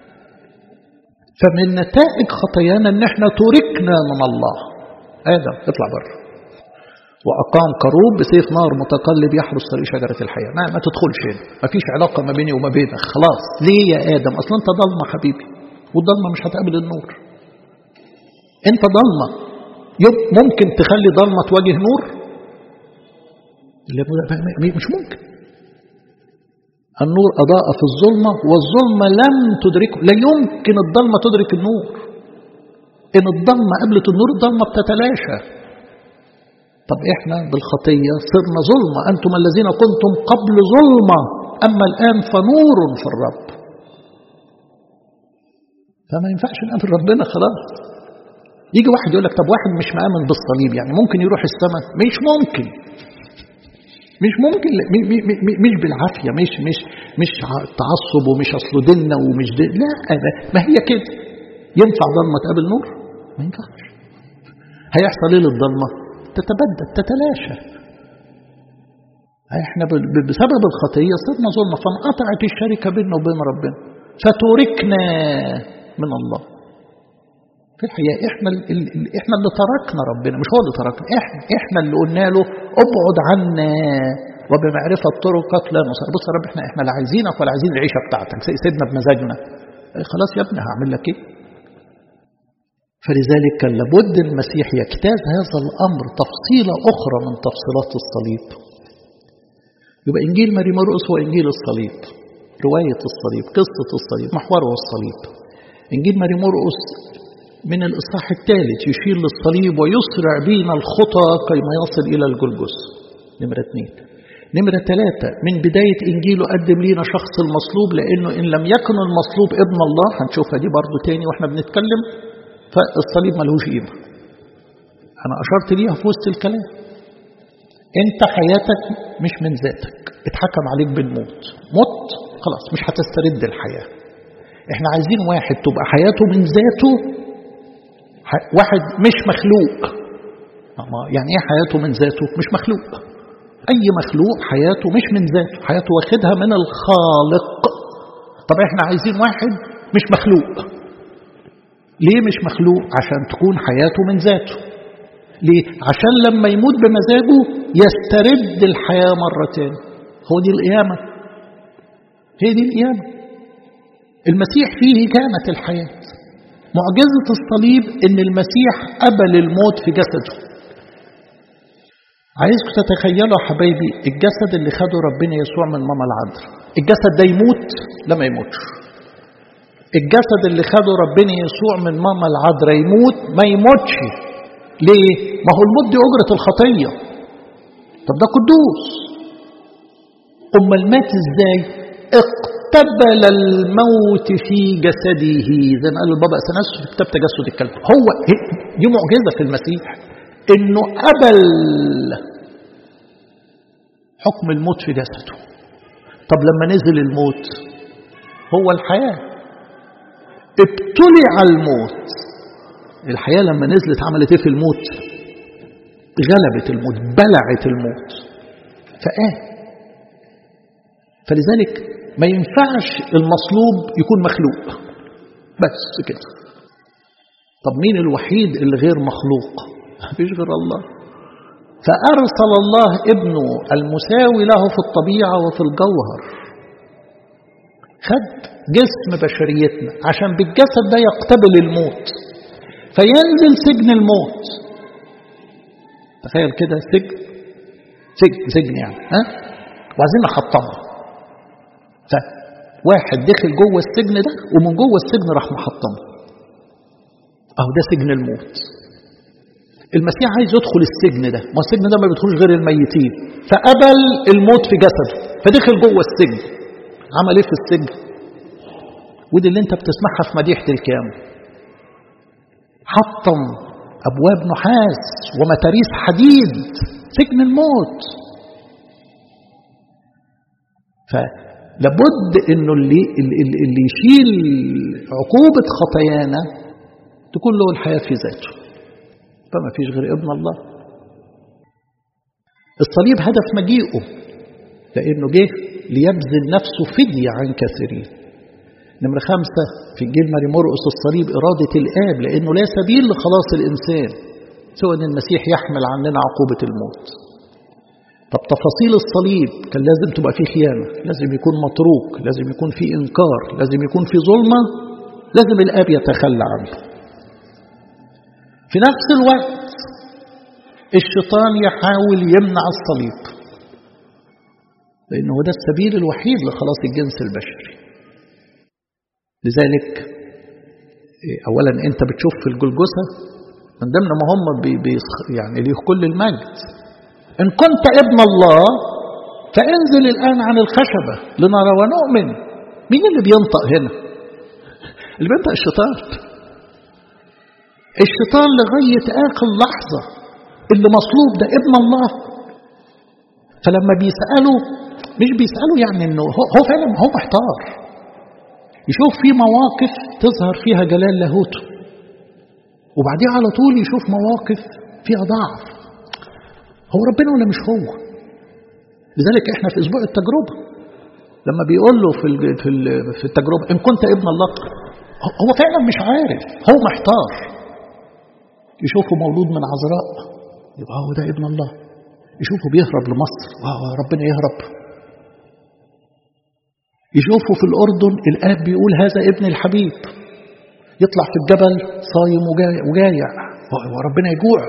فمن نتائج خطايانا ان احنا تركنا من الله ادم اطلع بره واقام كروب بسيف نار متقلب يحرس طريق شجره الحياه ما, ما تدخلش هنا ما فيش علاقه ما بيني وما بينك خلاص ليه يا ادم اصلا انت ضلمه حبيبي والضلمه مش هتقابل النور انت ضلمه ممكن تخلي ضلمه تواجه نور مش ممكن النور أضاء في الظلمة والظلمة لم تدركه لا يمكن الظلمة تدرك النور إن الظلمة قبلت النور الظلمة بتتلاشى طب إحنا بالخطية صرنا ظلمة أنتم الذين كنتم قبل ظلمة أما الآن فنور في الرب فما ينفعش نقابل ربنا خلاص يجي واحد يقول لك طب واحد مش مآمن بالصليب يعني ممكن يروح السماء مش ممكن مش ممكن مش بالعافية مش مش مش تعصب ومش أصل ديننا ومش دين لا ما هي كده ينفع ضلمة تقابل نور ما ينفعش هيحصل ايه للضلمة تتبدد تتلاشى احنا بسبب الخطية صرنا ظلمة فانقطعت الشركة بيننا وبين ربنا فتركنا من الله في الحقيقة احنا احنا اللي تركنا ربنا مش هو اللي تركنا احنا احنا اللي قلنا له ابعد عنا وبمعرفة طرقك لا نصر بص يا رب احنا احنا لا عايزينك ولا عايزين العيشة بتاعتك سيبنا بمزاجنا خلاص يا ابني هعمل لك ايه فلذلك كان لابد المسيح يجتاز هذا الامر تفصيلة اخرى من تفصيلات الصليب يبقى انجيل ماري مرقس هو انجيل الصليب رواية الصليب قصة الصليب محوره الصليب انجيل ماري مرقس من الإصحاح الثالث يشير للصليب ويسرع بينا الخطى كيما يصل إلى الجلجس نمرة اثنين نمرة ثلاثة من بداية إنجيله قدم لينا شخص المصلوب لأنه إن لم يكن المصلوب ابن الله هنشوفها دي برضو تاني وإحنا بنتكلم فالصليب ملهوش قيمة أنا أشرت ليها في وسط الكلام أنت حياتك مش من ذاتك اتحكم عليك بالموت مت خلاص مش هتسترد الحياة احنا عايزين واحد تبقى حياته من ذاته واحد مش مخلوق يعني ايه حياته من ذاته مش مخلوق اي مخلوق حياته مش من ذاته حياته واخدها من الخالق طب احنا عايزين واحد مش مخلوق ليه مش مخلوق عشان تكون حياته من ذاته ليه عشان لما يموت بمزاجه يسترد الحياة مرة تاني هو دي القيامة هي دي القيامة المسيح فيه كانت الحياة معجزة الصليب ان المسيح قبل الموت في جسده عايزكم تتخيلوا يا حبايبي الجسد اللي خده ربنا يسوع من ماما العذراء الجسد ده يموت لا ما يموتش الجسد اللي خده ربنا يسوع من ماما العذراء يموت ما يموتش ليه ما هو الموت دي اجره الخطيه طب ده قدوس امال مات ازاي اقتبل الموت في جسده زي ما قال البابا اثناس في كتاب تجسد الكلب هو دي معجزه في المسيح انه قبل حكم الموت في جسده طب لما نزل الموت هو الحياه ابتلع الموت الحياه لما نزلت عملت ايه في الموت غلبت الموت بلعت الموت فاه فلذلك ما ينفعش المصلوب يكون مخلوق بس كده طب مين الوحيد اللي غير مخلوق مفيش غير الله فأرسل الله ابنه المساوي له في الطبيعة وفي الجوهر خد جسم بشريتنا عشان بالجسد ده يقتبل الموت فينزل سجن الموت تخيل كده سجن سجن سجن يعني ها وعايزين نحطمه فواحد دخل جوه السجن ده ومن جوه السجن راح محطمه اهو ده سجن الموت المسيح عايز يدخل السجن ده ما السجن ده ما بيدخلش غير الميتين فقبل الموت في جسده فدخل جوه السجن عمل ايه في السجن ودي اللي انت بتسمعها في مديحة الكامل حطم ابواب نحاس ومتاريس حديد سجن الموت فلابد انه اللي, اللي, اللي يشيل عقوبة خطايانا تكون له الحياة في ذاته فما فيش غير ابن الله الصليب هدف مجيئه لأنه جه ليبذل نفسه فدية عن كثيرين نمرة خمسة في الجيل ماري مرقس الصليب إرادة الآب لأنه لا سبيل لخلاص الإنسان سوى أن المسيح يحمل عننا عقوبة الموت طب تفاصيل الصليب كان لازم تبقى فيه خيانة لازم يكون متروك لازم يكون فيه إنكار لازم يكون فيه ظلمة لازم الآب يتخلى عنه في نفس الوقت الشيطان يحاول يمنع الصليب لأنه ده السبيل الوحيد لخلاص الجنس البشري لذلك أولا أنت بتشوف في الجلجسة من ضمن ما هم بي بي يعني ليه كل المجد إن كنت ابن الله فانزل الآن عن الخشبة لنرى ونؤمن مين اللي بينطق هنا اللي بينطق الشيطان الشيطان لغاية آخر لحظة اللي مصلوب ده ابن الله فلما بيسألوا مش بيسألوا يعني انه هو فعلا هو محتار يشوف في مواقف تظهر فيها جلال لاهوته وبعديها على طول يشوف مواقف فيها ضعف هو ربنا ولا مش هو لذلك احنا في اسبوع التجربه لما بيقول له في في في التجربه ان كنت ابن الله هو فعلا مش عارف هو محتار يشوفه مولود من عذراء يبقى هو ده ابن الله يشوفه بيهرب لمصر ربنا يهرب يشوفه في الأردن الآب بيقول هذا ابن الحبيب يطلع في الجبل صايم وجايع وربنا يجوع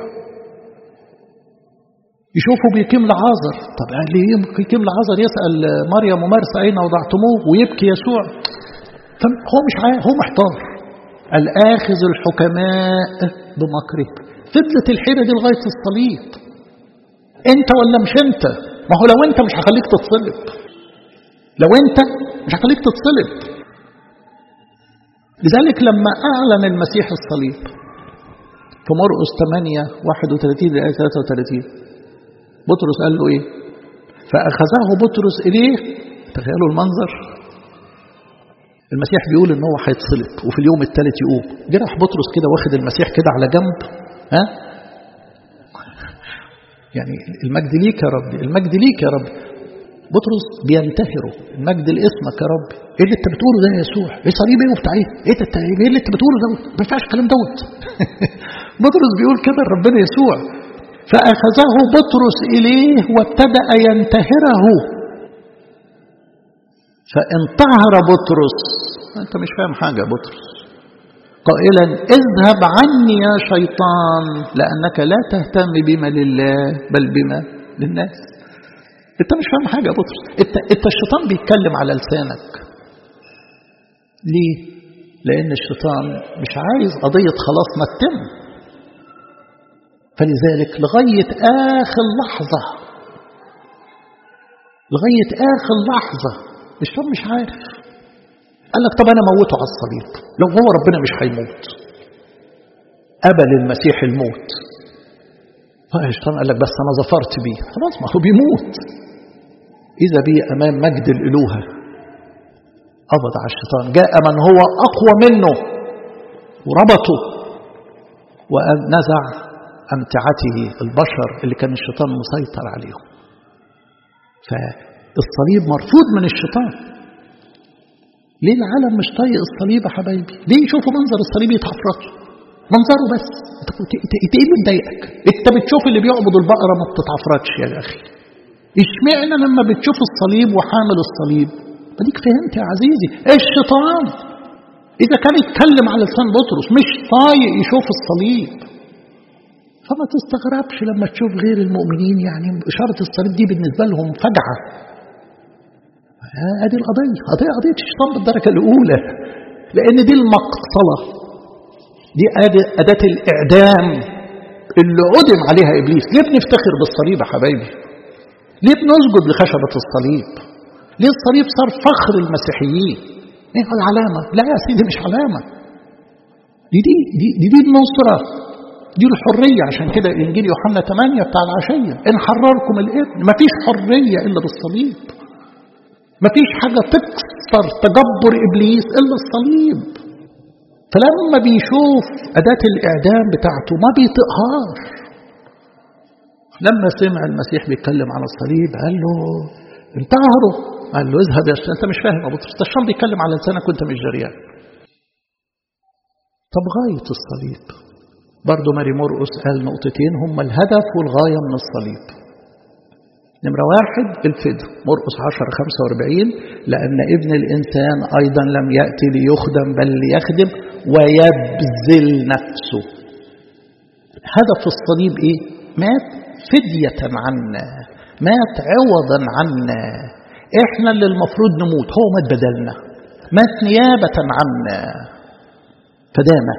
يشوفه بيقيم لعازر طب ليه يقيم لعازر يسأل مريم ومرسى أين وضعتموه ويبكي يسوع هو مش عارف هو محتار الآخذ الحكماء بمكره فضلت الحيرة دي لغاية الصليب انت ولا مش انت ما هو لو انت مش هخليك تتصلب لو انت مش هخليك تتصلب لذلك لما أعلن المسيح الصليب في مرقس 8 31 لآية 33 بطرس قال له إيه فأخذه بطرس إليه تخيلوا المنظر المسيح بيقول ان هو هيتصلب وفي اليوم الثالث يقوم جرح بطرس كده واخد المسيح كده على جنب ها يعني المجد ليك يا رب المجد ليك يا رب بطرس بينتهره المجد لاسمك يا رب ايه اللي انت بتقوله ده يا يسوع ايه صليب ايه وبتاع ايه ايه ده ايه اللي انت بتقوله دوت ما ينفعش الكلام دوت بطرس بيقول كده لربنا يسوع فاخذه بطرس اليه وابتدا ينتهره فانتهر بطرس انت مش فاهم حاجه بطرس قائلا اذهب عني يا شيطان لانك لا تهتم بما لله بل بما للناس انت مش فاهم حاجه يا بطرس انت انت الشيطان بيتكلم على لسانك ليه لان الشيطان مش عايز قضيه خلاص ما تتم فلذلك لغايه اخر لحظه لغايه اخر لحظه الشيطان مش عارف قال لك طب انا موته على الصليب لو هو ربنا مش هيموت قبل المسيح الموت فالشيطان قال لك بس انا ظفرت بيه خلاص ما هو بيموت إذا بي أمام مجد الإلوهة قبض على الشيطان جاء من هو أقوى منه وربطه ونزع أمتعته البشر اللي كان الشيطان مسيطر عليهم فالصليب مرفوض من الشيطان ليه العالم مش طايق الصليب يا حبايبي ليه يشوفوا منظر الصليب يتحفرطوا منظره بس انت انت ايه اللي مضايقك انت بتشوف اللي بيعبد البقره ما بتتعفرتش يا اخي اشمعنى لما بتشوف الصليب وحامل الصليب اديك فهمت يا عزيزي الشيطان اذا كان يتكلم على لسان بطرس مش طايق يشوف الصليب فما تستغربش لما تشوف غير المؤمنين يعني اشاره الصليب دي بالنسبه لهم فجعه ادي القضيه قضيه قضيه الشيطان بالدرجه الاولى لان دي المقصله دي اداه الاعدام اللي عدم عليها ابليس ليه بنفتخر بالصليب يا حبايبي ليه بنسجد لخشبه الصليب ليه الصليب صار فخر المسيحيين ايه العلامه لا يا سيدي مش علامه دي دي دي دي, دي النصره دي الحريه عشان كده انجيل يوحنا 8 بتاع العشيه ان حرركم الابن مفيش حريه الا بالصليب مفيش حاجه تكسر تجبر ابليس الا الصليب فلما بيشوف اداه الاعدام بتاعته ما بيطقهاش لما سمع المسيح بيتكلم على الصليب قال له انتهروا قال له اذهب يا شيطان انت مش فاهم ابو بطرس الشيطان بيتكلم على لسانك وانت مش جريان طب غايه الصليب برضه ماري مرقس قال نقطتين هما الهدف والغايه من الصليب نمرة واحد الفدى مرقس 10 45 لأن ابن الإنسان أيضا لم يأتي ليخدم بل ليخدم ويبذل نفسه هدف الصليب إيه؟ مات فدية عنا مات عوضا عنا إحنا اللي المفروض نموت هو مات بدلنا مات نيابة عنا فدانا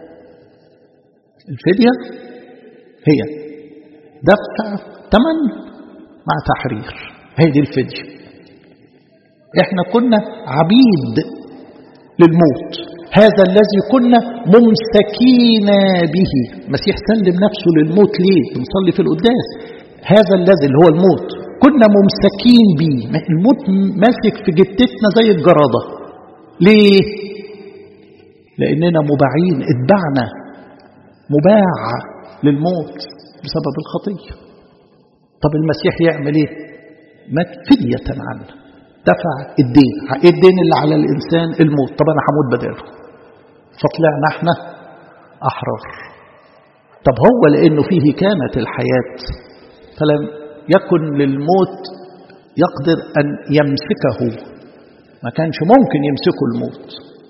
الفدية هي دفع ثمن مع تحرير هي دي الفدية احنا كنا عبيد للموت هذا الذي كنا ممسكين به المسيح سلم نفسه للموت ليه بنصلي في القداس هذا الذي اللي هو الموت كنا ممسكين به الموت ماسك في جتتنا زي الجرادة ليه لأننا مباعين اتبعنا مباع للموت بسبب الخطيه طب المسيح يعمل ايه مات فدية عنه دفع الدين ايه الدين اللي على الانسان الموت طب انا هموت بداله فطلعنا احنا احرار طب هو لانه فيه كانت الحياة فلم يكن للموت يقدر ان يمسكه ما كانش ممكن يمسكه الموت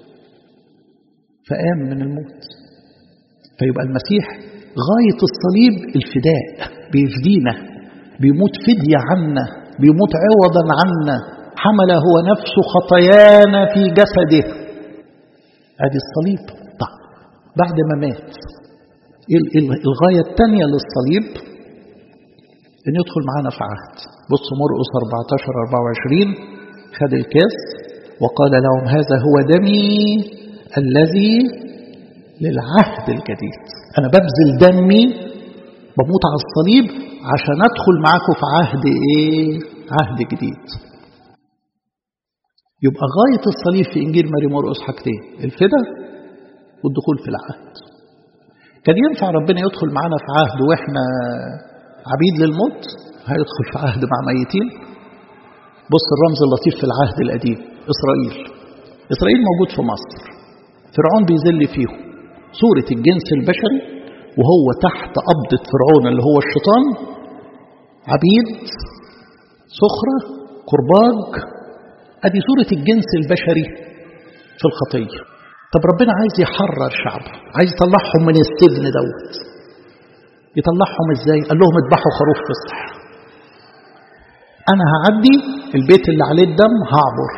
فقام من الموت فيبقى المسيح غاية الصليب الفداء بيفدينا بيموت فدية عنا بيموت عوضا عنا حمل هو نفسه خطايانا في جسده ادي الصليب طيب بعد ما مات الغاية الثانية للصليب ان يدخل معانا في عهد بص مرقس 14 24 خد الكاس وقال لهم هذا هو دمي الذي للعهد الجديد انا ببذل دمي بموت على الصليب عشان ادخل معاكم في عهد ايه عهد جديد يبقى غاية الصليب في إنجيل ماري مرقس حاجتين الفدا والدخول في العهد كان ينفع ربنا يدخل معانا في عهد وإحنا عبيد للموت هيدخل في عهد مع ميتين بص الرمز اللطيف في العهد القديم إسرائيل إسرائيل موجود في مصر فرعون بيذل فيهم صورة الجنس البشري وهو تحت قبضة فرعون اللي هو الشيطان عبيد صخرة كرباج ادي صورة الجنس البشري في الخطية طب ربنا عايز يحرر شعبه عايز يطلعهم من السجن دوت يطلعهم ازاي قال لهم اذبحوا خروف فصح انا هعدي البيت اللي عليه الدم هعبر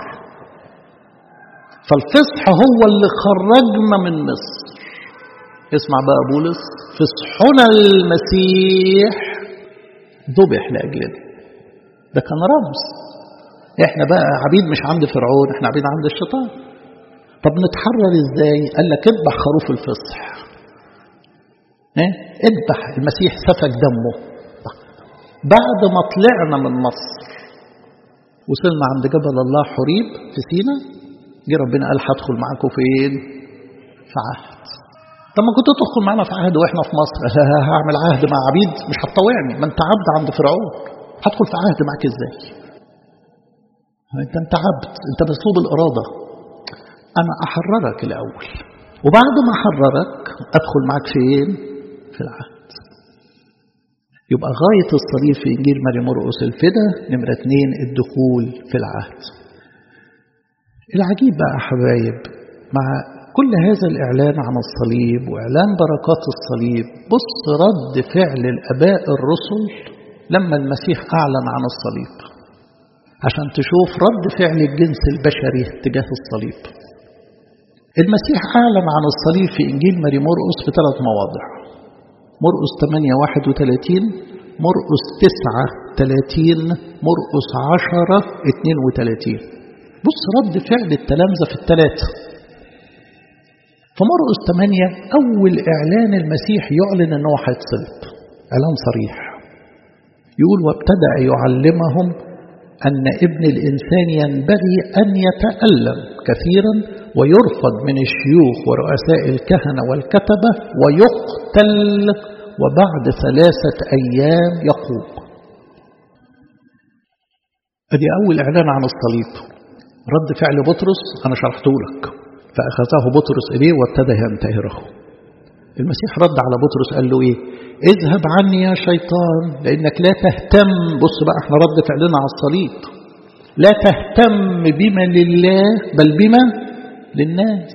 فالفصح هو اللي خرجنا من مصر اسمع بقى بولس فصحنا المسيح ذبح لاجلنا ده كان رمز احنا بقى عبيد مش عند فرعون احنا عبيد عند الشيطان طب نتحرر ازاي قال لك اذبح خروف الفصح ايه اذبح المسيح سفك دمه بعد ما طلعنا من مصر وصلنا عند جبل الله حريب في سينا جه ربنا قال هدخل معاكم فين في عهد طب ما كنت تدخل معانا في عهد واحنا في مصر هعمل عهد مع عبيد مش هتطوعني ما انت عبد عند فرعون هدخل في عهد معاك ازاي انت انت عبد انت مسلوب الاراده انا احررك الاول وبعد ما احررك أدخل معك فين في العهد يبقى غاية الصليب في إنجيل ماري مرقس الفدا نمرة اتنين الدخول في العهد العجيب بقى حبايب مع كل هذا الإعلان عن الصليب وإعلان بركات الصليب بص رد فعل الأباء الرسل لما المسيح أعلن عن الصليب عشان تشوف رد فعل الجنس البشري تجاه الصليب المسيح أعلن عن الصليب في إنجيل ماري مرقس في ثلاث مواضع مرقس 8 31 مرقس 9 30 مرقس 10 32 بص رد فعل التلامذة في الثلاثة فمرقس 8 أول إعلان المسيح يعلن أنه هيتصلب إعلان صريح يقول وابتدأ يعلمهم أن ابن الإنسان ينبغي أن يتألم كثيرا ويرفض من الشيوخ ورؤساء الكهنة والكتبة ويقتل وبعد ثلاثة أيام يقوم أدي أول إعلان عن الصليب رد فعل بطرس أنا شرحته لك فأخذه بطرس إليه وابتدى ينتهره المسيح رد على بطرس قال له إيه اذهب عني يا شيطان لأنك لا تهتم بص بقى احنا رد فعلنا على الصليب لا تهتم بما لله بل بما للناس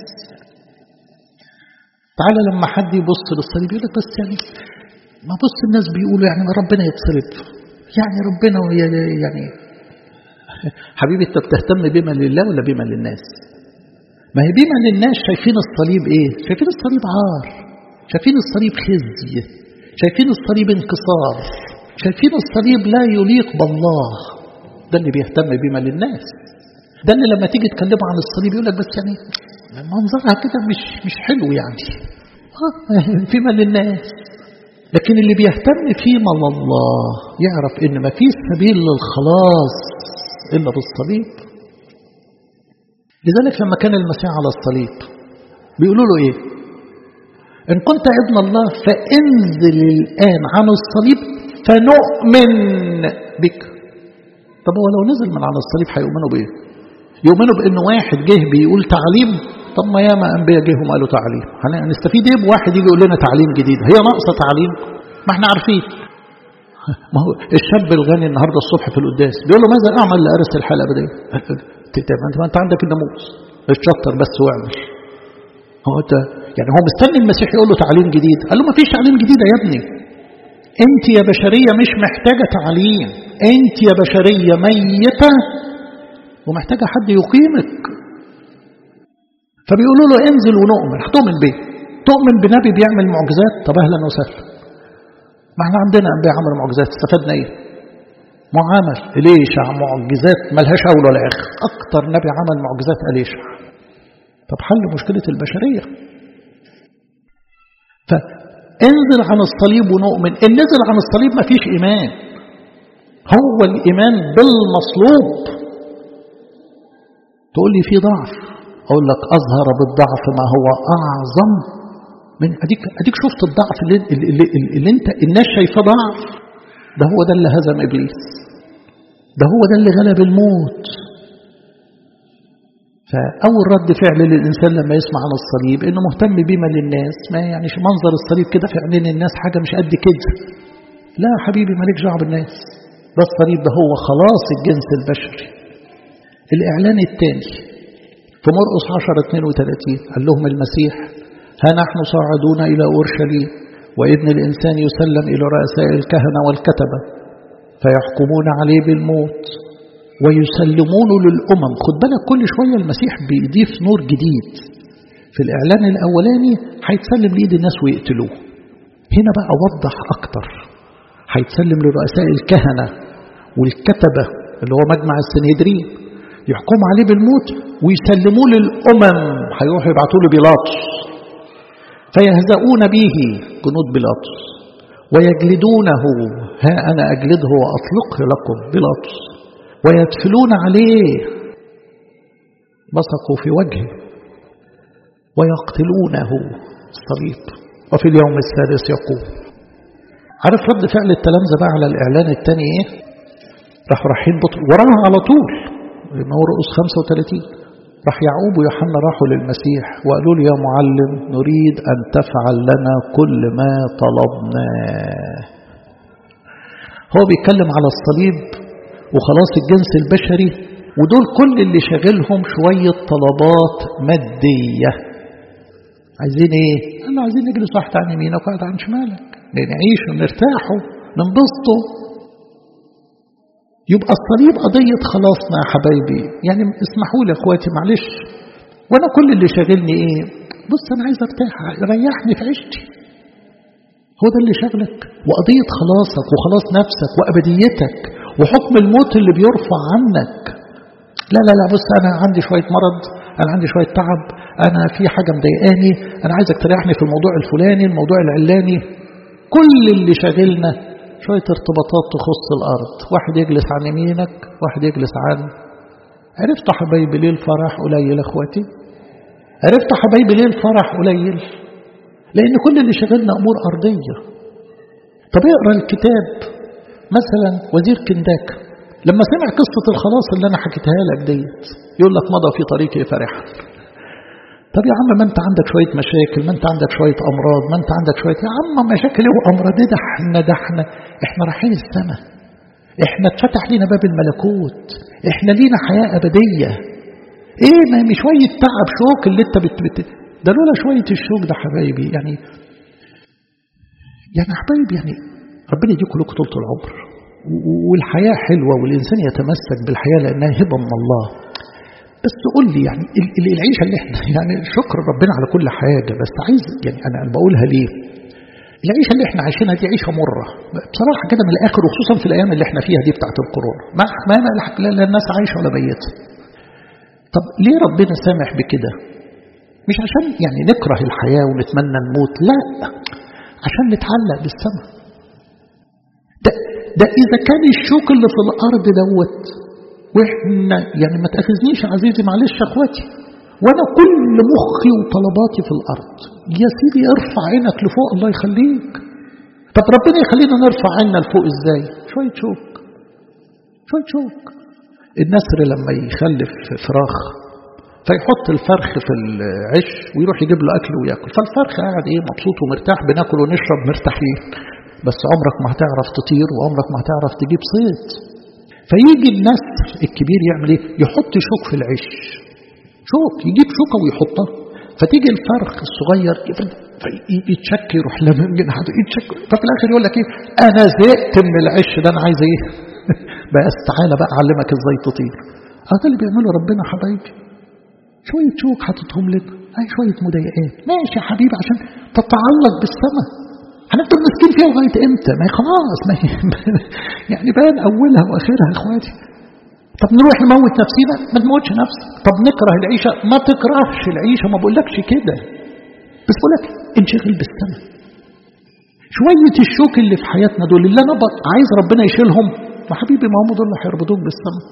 تعالى لما حد يبص للصليب يقول لك بس يعني ما بص الناس بيقولوا يعني ما ربنا يتصلب يعني ربنا يعني حبيبي انت بتهتم بما لله ولا بما للناس ما هي بما للناس شايفين الصليب ايه شايفين الصليب عار شايفين الصليب خزي شايفين الصليب انكسار شايفين الصليب لا يليق بالله ده اللي بيهتم بما للناس ده اللي لما تيجي تكلمه عن الصليب يقول لك بس يعني منظرها كده مش مش حلو يعني اه فيما للناس لكن اللي بيهتم فيما لله يعرف ان ما فيش سبيل للخلاص الا بالصليب لذلك لما كان المسيح على الصليب بيقولوا له ايه ان كنت ابن الله فانزل الان عن الصليب فنؤمن بك طب هو لو نزل من على الصليب هيؤمنوا بايه يؤمنوا بان واحد جه بيقول تعليم طب ما ياما انبياء جيهم قالوا تعليم هنستفيد ايه بواحد يجي يقول لنا تعليم جديد هي ناقصه تعليم ما احنا عارفين ما هو الشاب الغني النهارده الصبح في القداس بيقول له ماذا اعمل لارث الحياه الابديه؟ انت ما انت عندك الناموس اتشطر بس واعمل هو انت يعني هو مستني المسيح يقول له تعليم جديد قال له ما فيش تعليم جديد يا ابني انت يا بشريه مش محتاجه تعليم انت يا بشريه ميته ومحتاجه حد يقيمك فبيقولوا له انزل ونؤمن هتؤمن بيه تؤمن بنبي بيعمل معجزات طب اهلا وسهلا ما احنا عندنا انبياء عملوا معجزات استفدنا ايه معامل اليشع معجزات ملهاش اول ولا اخر اكتر نبي عمل معجزات اليشع طب حل مشكله البشريه فانزل عن الصليب ونؤمن ان نزل عن الصليب ما فيش ايمان هو الايمان بالمصلوب تقول لي في ضعف اقول لك اظهر بالضعف ما هو اعظم من اديك اديك شفت الضعف اللي, اللي, اللي, اللي انت الناس شايفاه ضعف ده هو ده اللي هزم ابليس ده هو ده اللي غلب الموت فاول رد فعل للانسان لما يسمع عن الصليب انه مهتم بما للناس ما يعني منظر الصليب كده في عينين الناس حاجه مش قد كده لا حبيبي مالكش دعوه بالناس ده الصليب ده هو خلاص الجنس البشري الاعلان الثاني في مرقس 10 32 قال لهم المسيح ها نحن صاعدون إلى أورشليم وابن الإنسان يسلم إلى رؤساء الكهنة والكتبة فيحكمون عليه بالموت ويسلمونه للأمم خد بالك كل شوية المسيح بيضيف نور جديد في الإعلان الأولاني هيتسلم لإيد الناس ويقتلوه هنا بقى وضح أكتر هيتسلم لرؤساء الكهنة والكتبة اللي هو مجمع السنهدرين يحكموا عليه بالموت ويسلموه للأمم هيروحوا يبعتوا له بيلاطس فيهزؤون به جنود بيلاطس ويجلدونه ها أنا أجلده وأطلقه لكم بيلاطس ويدفلون عليه بصقوا في وجهه ويقتلونه الصليب وفي اليوم الثالث يقوم عارف رد فعل التلامذة بقى على الإعلان الثاني إيه؟ راحوا رايحين بطل وراها على طول مرقس 35 راح يعقوب ويوحنا راحوا للمسيح وقالوا له يا معلم نريد أن تفعل لنا كل ما طلبناه هو بيتكلم على الصليب وخلاص الجنس البشري ودول كل اللي شاغلهم شوية طلبات مادية عايزين ايه؟ قالوا عايزين نجلس واحد عن يمينك وواحد عن شمالك نعيش ونرتاحوا ننبسطوا يبقى الصليب قضية خلاصنا يا حبايبي يعني اسمحوا لي اخواتي معلش وانا كل اللي شاغلني ايه بص انا عايز ارتاح ريحني في عيشتي هو ده اللي شغلك وقضية خلاصك وخلاص نفسك وأبديتك وحكم الموت اللي بيرفع عنك لا لا لا بص أنا عندي شوية مرض أنا عندي شوية تعب أنا في حاجة مضايقاني أنا عايزك تريحني في الموضوع الفلاني الموضوع العلاني كل اللي شاغلنا شوية ارتباطات تخص الأرض واحد يجلس عن يمينك واحد يجلس عن عرفتوا حبايبي ليه الفرح قليل اخواتي عرفتوا حبايبي ليه الفرح قليل لأن كل اللي شغلنا أمور أرضية طب اقرا الكتاب مثلا وزير كنداك لما سمع قصة الخلاص اللي أنا حكيتها لك ديت يقول لك مضى في طريقه فرحا طب يا عم ما انت عندك شوية مشاكل ما انت عندك شوية أمراض ما انت عندك شوية يا عم مشاكل ايه وأمراض ايه ده احنا ده احنا احنا رايحين السماء احنا اتفتح لينا باب الملكوت احنا لينا حياة أبدية ايه ما مش شوية تعب شوك اللي انت بت, بت ده لولا شوية الشوك ده حبايبي يعني يعني حبايبي يعني ربنا يديكم لكم طولة العمر والحياة حلوة والإنسان يتمسك بالحياة لأنها هبة من الله بس تقول لي يعني العيشة اللي احنا يعني شكر ربنا على كل حاجة بس عايز يعني أنا بقولها ليه العيشة اللي احنا عايشينها دي عيشة مرة بصراحة كده من الآخر وخصوصا في الأيام اللي احنا فيها دي بتاعت الكورونا ما ما لا الناس عايشة ولا ميتة طب ليه ربنا سامح بكده مش عشان يعني نكره الحياة ونتمنى نموت لا عشان نتعلق بالسماء ده, ده إذا كان الشوك اللي في الأرض دوت وإحنا يعني ما تأخذنيش عزيزي معلش يا أخواتي وأنا كل مخي وطلباتي في الأرض يا سيدي ارفع عينك لفوق الله يخليك طب ربنا يخلينا نرفع عيننا لفوق إزاي شوية شوك شوية شوك النسر لما يخلف فراخ فيحط الفرخ في العش ويروح يجيب له أكل ويأكل فالفرخ قاعد إيه مبسوط ومرتاح بناكل ونشرب مرتاحين بس عمرك ما هتعرف تطير وعمرك ما هتعرف تجيب صيد فيجي النسر الكبير يعمل إيه يحط شوك في العش شوك يجيب شوكة ويحطها فتيجي الفرخ الصغير يتشك يروح لما يتشك ففي الآخر يقول لك إيه أنا زهقت من العش ده أنا عايز إيه بس تعالى بقى أعلمك إزاي تطير هذا اللي بيعمله ربنا حبايبي شوية شوك حاططهم لنا هاي شوية مضايقات ماشي يا حبيبي عشان تتعلق بالسماء هنفضل ماسكين فيها لغاية امتى ما خلاص ما يعني باين اولها واخرها يا اخواتي طب نروح نموت نفسينا ما تموتش نفسك طب نكره العيشة ما تكرهش العيشة ما بقولكش كده بس بقولك انشغل بالسماء شوية الشوك اللي في حياتنا دول اللي انا عايز ربنا يشيلهم ما حبيبي ما هم دول اللي هيربطوك بالسماء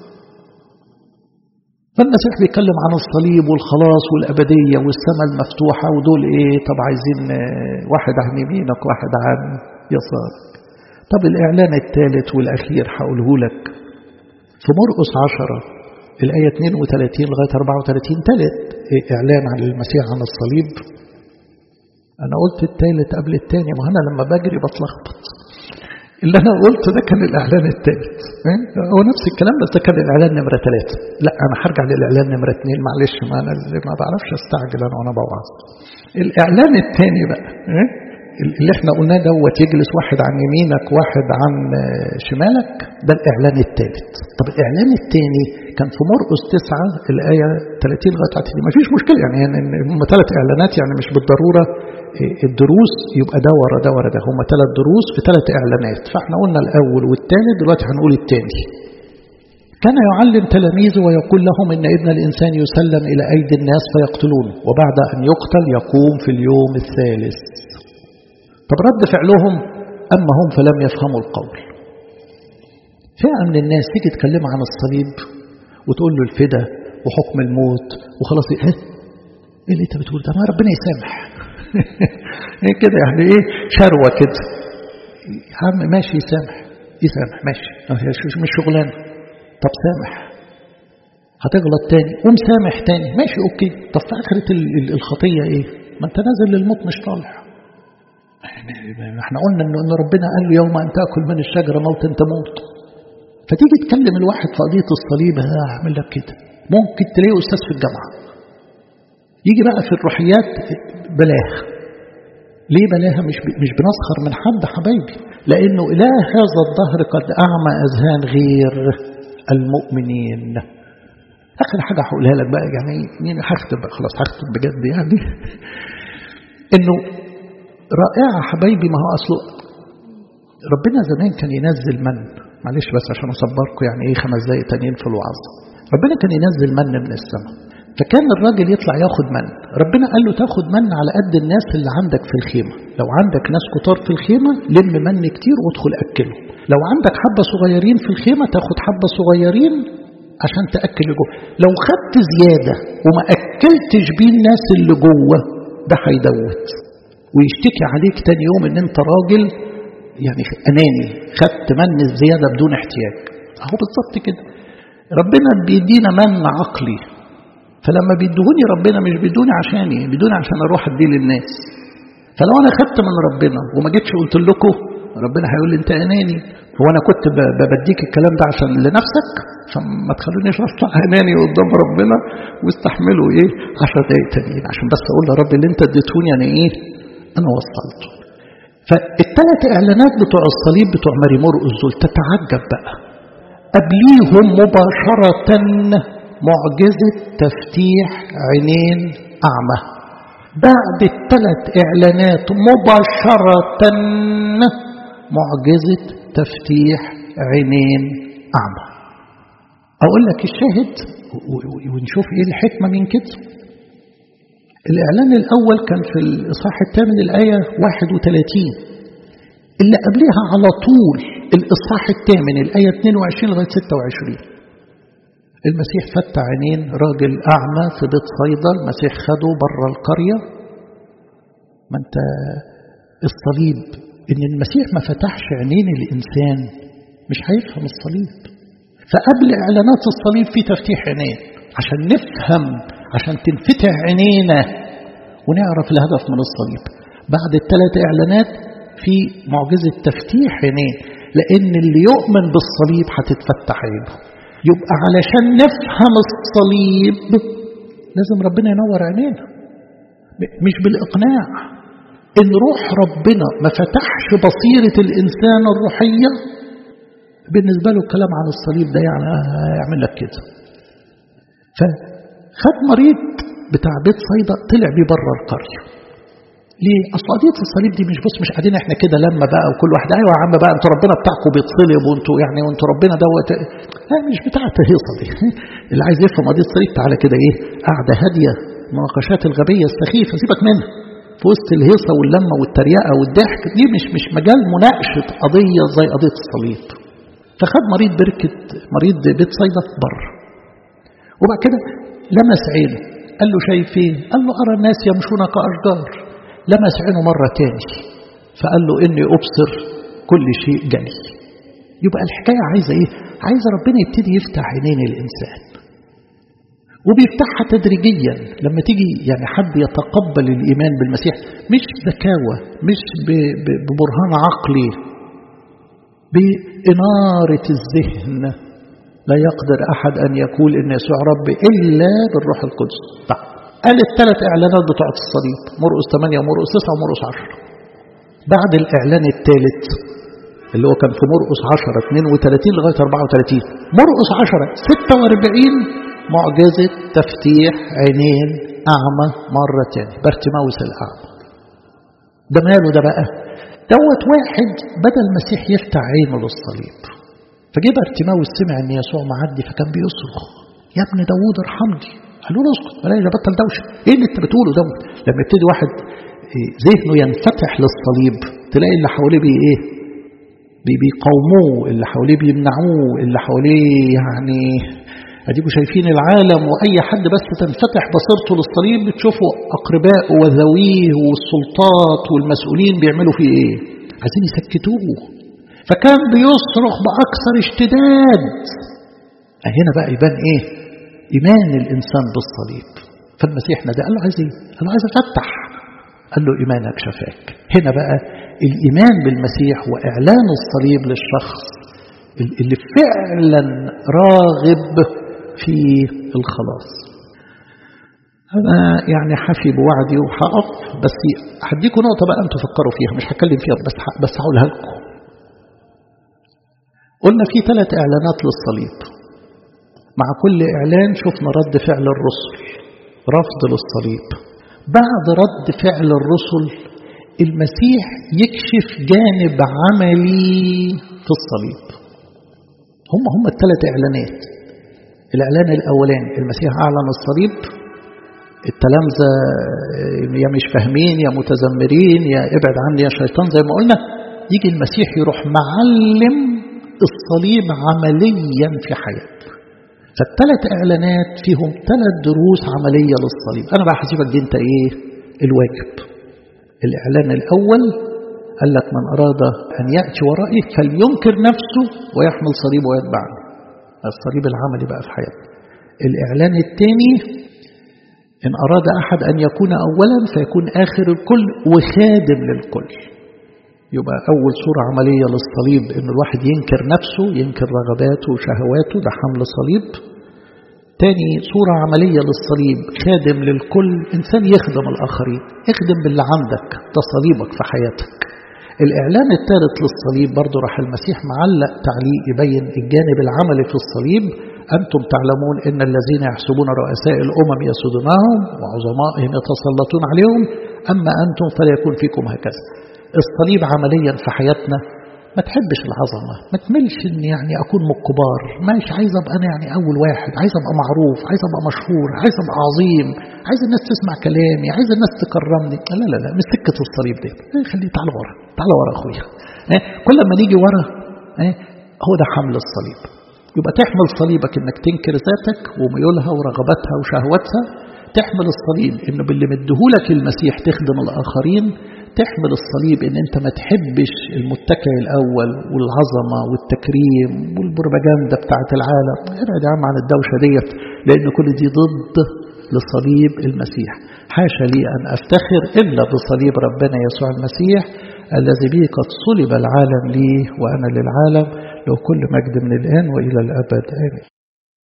فالمسيح بيتكلم عن الصليب والخلاص والأبدية والسماء المفتوحة ودول إيه طب عايزين واحد عن يمينك واحد عن يسارك طب الإعلان الثالث والأخير هقوله لك في مرقس عشرة الآية 32 لغاية 34 ثالث إعلان عن المسيح عن الصليب أنا قلت الثالث قبل الثاني ما أنا لما بجري بتلخبط اللي أنا قلته ده كان الإعلان الثالث هو نفس الكلام بس ده كان الإعلان نمرة ثلاثة لا أنا هرجع للإعلان نمرة اثنين معلش ما أنا اللي ما بعرفش أستعجل أنا وأنا بوعظ الإعلان الثاني بقى اللي احنا قلناه دوت يجلس واحد عن يمينك واحد عن شمالك ده الإعلان الثالث طب الإعلان الثاني كان في مرقس تسعة الآية 30 لغاية 30 ما فيش مشكلة يعني هم ثلاث إعلانات يعني مش بالضرورة الدروس يبقى ده ورا ده ورا ده هم ثلاث دروس في ثلاث إعلانات فاحنا قلنا الأول والثاني دلوقتي هنقول الثاني كان يعلم تلاميذه ويقول لهم إن ابن الإنسان يسلم إلى أيدي الناس فيقتلونه وبعد أن يقتل يقوم في اليوم الثالث طب رد فعلهم أما هم فلم يفهموا القول فئة من الناس تيجي تكلم عن الصليب وتقول له الفدا وحكم الموت وخلاص ايه ايه اللي انت بتقول ده ما ربنا يسامح ايه كده يعني ايه شروه كده يا عم ماشي يسامح يسامح ماشي مش شغلانه طب سامح هتغلط تاني ومسامح تاني ماشي اوكي طب في اخرة الخطية ايه ما انت نازل للموت مش طالع احنا قلنا ان ربنا قال له يوم ان تاكل من الشجره موتا تموت فتيجي تكلم الواحد في قضيه الصليب هعمل لك كده ممكن تلاقيه استاذ في الجامعه يجي بقى في الروحيات بلاها ليه بلاها مش مش بنسخر من حد حبايبي لانه اله هذا الظهر قد اعمى اذهان غير المؤمنين اخر حاجه هقولها لك بقى يعني مين هختم بقى خلاص هختم بجد يعني انه رائعة حبايبي ما هو أصله ربنا زمان كان ينزل من معلش بس عشان أصبركم يعني إيه خمس دقايق تانيين في الوعظ ربنا كان ينزل من من السماء فكان الراجل يطلع ياخد من ربنا قال له تاخد من على قد الناس اللي عندك في الخيمة لو عندك ناس كتار في الخيمة لم من كتير وادخل أكله لو عندك حبة صغيرين في الخيمة تاخد حبة صغيرين عشان تأكل جوه لو خدت زيادة وما أكلتش بيه الناس اللي جوه ده هيدوت ويشتكي عليك تاني يوم ان انت راجل يعني اناني خدت من الزياده بدون احتياج اهو بالظبط كده ربنا بيدينا من عقلي فلما بيدوني ربنا مش بيدوني عشاني بيدوني عشان اروح اديه للناس فلو انا خدت من ربنا وما جيتش قلت لكم ربنا هيقول لي انت اناني هو انا كنت بديك الكلام ده عشان لنفسك فما تخلونيش اطلع اناني قدام ربنا واستحملوا ايه 10 دقايق تانيين عشان بس اقول يا رب اللي انت اديتوني يعني ايه انا وصلته فالثلاث اعلانات بتوع الصليب بتوع ماري مرقس دول تتعجب بقى قبليهم مباشرة معجزة تفتيح عينين أعمى بعد الثلاث إعلانات مباشرة معجزة تفتيح عينين أعمى أقول لك الشاهد ونشوف إيه الحكمة من كده الإعلان الأول كان في الإصحاح الثامن الآية 31 اللي قبلها على طول الإصحاح الثامن الآية 22 لغاية 26 المسيح فتح عينين راجل أعمى في بيت صيدا المسيح خده بره القرية ما أنت الصليب إن المسيح ما فتحش عينين الإنسان مش هيفهم الصليب فقبل إعلانات الصليب في تفتيح عينين عشان نفهم عشان تنفتح عينينا ونعرف الهدف من الصليب بعد الثلاث إعلانات في معجزة تفتيح عينين لأن اللي يؤمن بالصليب هتتفتح عينه يبقى علشان نفهم الصليب لازم ربنا ينور عينينا مش بالإقناع إن روح ربنا ما فتحش بصيرة الإنسان الروحية بالنسبة له الكلام عن الصليب ده يعني يعمل لك كده فخد مريض بتاع بيت صيدا طلع بيه بره القرية ليه؟ أصل قضية الصليب دي مش بص مش قاعدين احنا كده لما بقى وكل واحد ايوه يا عم بقى انتوا ربنا بتاعكم بيتصلب وانتوا يعني وانتوا ربنا دوت لا مش بتاعت الهيصه دي اللي عايز يفهم قضية الصليب تعالى كده ايه؟ قاعدة هادية المناقشات الغبية السخيفة سيبك منها في وسط الهيصة واللمة والتريقة والضحك دي مش مش مجال مناقشة قضية زي قضية الصليب فخد مريض بركة مريض بيت صيدا بره وبعد كده لمس عينه قال له شايف ايه؟ قال له أرى الناس يمشون كأشجار لمس عينه مرة تاني فقال له إني أبصر كل شيء جلي يبقى الحكاية عايزة إيه؟ عايزة ربنا يبتدي يفتح عينين الإنسان وبيفتحها تدريجيا لما تيجي يعني حد يتقبل الإيمان بالمسيح مش ذكاوة مش ببرهان عقلي بإنارة الذهن لا يقدر أحد أن يقول إن يسوع رب إلا بالروح القدس طيب قال الثلاث إعلانات بتوعة الصليب مرقس 8 ومرقس 9 ومرقس 10 بعد الإعلان الثالث اللي هو كان في مرقس 10 32 لغاية 34 مرقس 10 46 معجزة تفتيح عينين أعمى مرة تاني بارتماوس الأعمى ده ماله ده بقى دوت واحد بدل المسيح يفتح عينه للصليب فجه بارتماوس سمع ان يسوع معدي فكان بيصرخ يا ابن داوود ارحمني قالوا له اسكت ولا بطل دوشه ايه اللي انت بتقوله دوت لما يبتدي واحد ذهنه ينفتح للصليب تلاقي اللي حواليه بي ايه بي بيقاوموه اللي حواليه بيمنعوه اللي حواليه يعني اديكوا شايفين العالم واي حد بس تنفتح بصيرته للصليب بتشوفوا اقربائه وذويه والسلطات والمسؤولين بيعملوا فيه ايه عايزين يسكتوه فكان بيصرخ باكثر اشتداد هنا بقى يبان ايه إيمان الإنسان بالصليب فالمسيح نادى قال له عايز إيه؟ قال له عايز أفتح قال له إيمانك شفاك هنا بقى الإيمان بالمسيح وإعلان الصليب للشخص اللي فعلا راغب في الخلاص أنا يعني حفي بوعدي وهقف بس هديكم نقطة بقى أنتوا فكروا فيها مش هتكلم فيها بس بس هقولها لكم قلنا في ثلاث إعلانات للصليب مع كل إعلان شفنا رد فعل الرسل رفض للصليب بعد رد فعل الرسل المسيح يكشف جانب عملي في الصليب هم هم الثلاث إعلانات الإعلان الأولاني المسيح أعلن الصليب التلامذة يا مش فاهمين يا متذمرين يا ابعد عني يا شيطان زي ما قلنا يجي المسيح يروح معلم الصليب عمليا في حياته فالثلاث اعلانات فيهم ثلاث دروس عمليه للصليب انا بقى هسيبك دي انت ايه الواجب الاعلان الاول قال لك من اراد ان ياتي ورائي فلينكر نفسه ويحمل صليبه ويتبعني الصليب العملي بقى في حياته الاعلان الثاني ان اراد احد ان يكون اولا فيكون اخر الكل وخادم للكل يبقى أول صورة عملية للصليب إن الواحد ينكر نفسه ينكر رغباته وشهواته ده حمل صليب تاني صورة عملية للصليب خادم للكل إنسان يخدم الآخرين اخدم باللي عندك ده صليبك في حياتك الإعلان الثالث للصليب برضه راح المسيح معلق تعليق يبين الجانب العملي في الصليب أنتم تعلمون إن الذين يحسبون رؤساء الأمم يسودونهم وعظمائهم يتسلطون عليهم أما أنتم فليكن فيكم هكذا الصليب عمليا في حياتنا ما تحبش العظمة ما تملش ان يعني اكون من الكبار مش عايز ابقى انا يعني اول واحد عايز ابقى معروف عايز ابقى مشهور عايز ابقى عظيم عايز الناس تسمع كلامي عايز الناس تكرمني لا لا لا مش سكة الصليب دي خليه تعال ورا تعال ورا اخويا كل ما نيجي ورا هو ده حمل الصليب يبقى تحمل صليبك انك تنكر ذاتك وميولها ورغباتها وشهواتها تحمل الصليب انه باللي مديهولك المسيح تخدم الاخرين تحمل الصليب ان انت ما تحبش المتكئ الاول والعظمه والتكريم والبروباجندا بتاعت العالم ابعد يا عم عن الدوشه ديت لان كل دي ضد لصليب المسيح حاشا لي ان افتخر الا بصليب ربنا يسوع المسيح الذي به قد صلب العالم لي وانا للعالم له كل مجد من الان والى الابد امين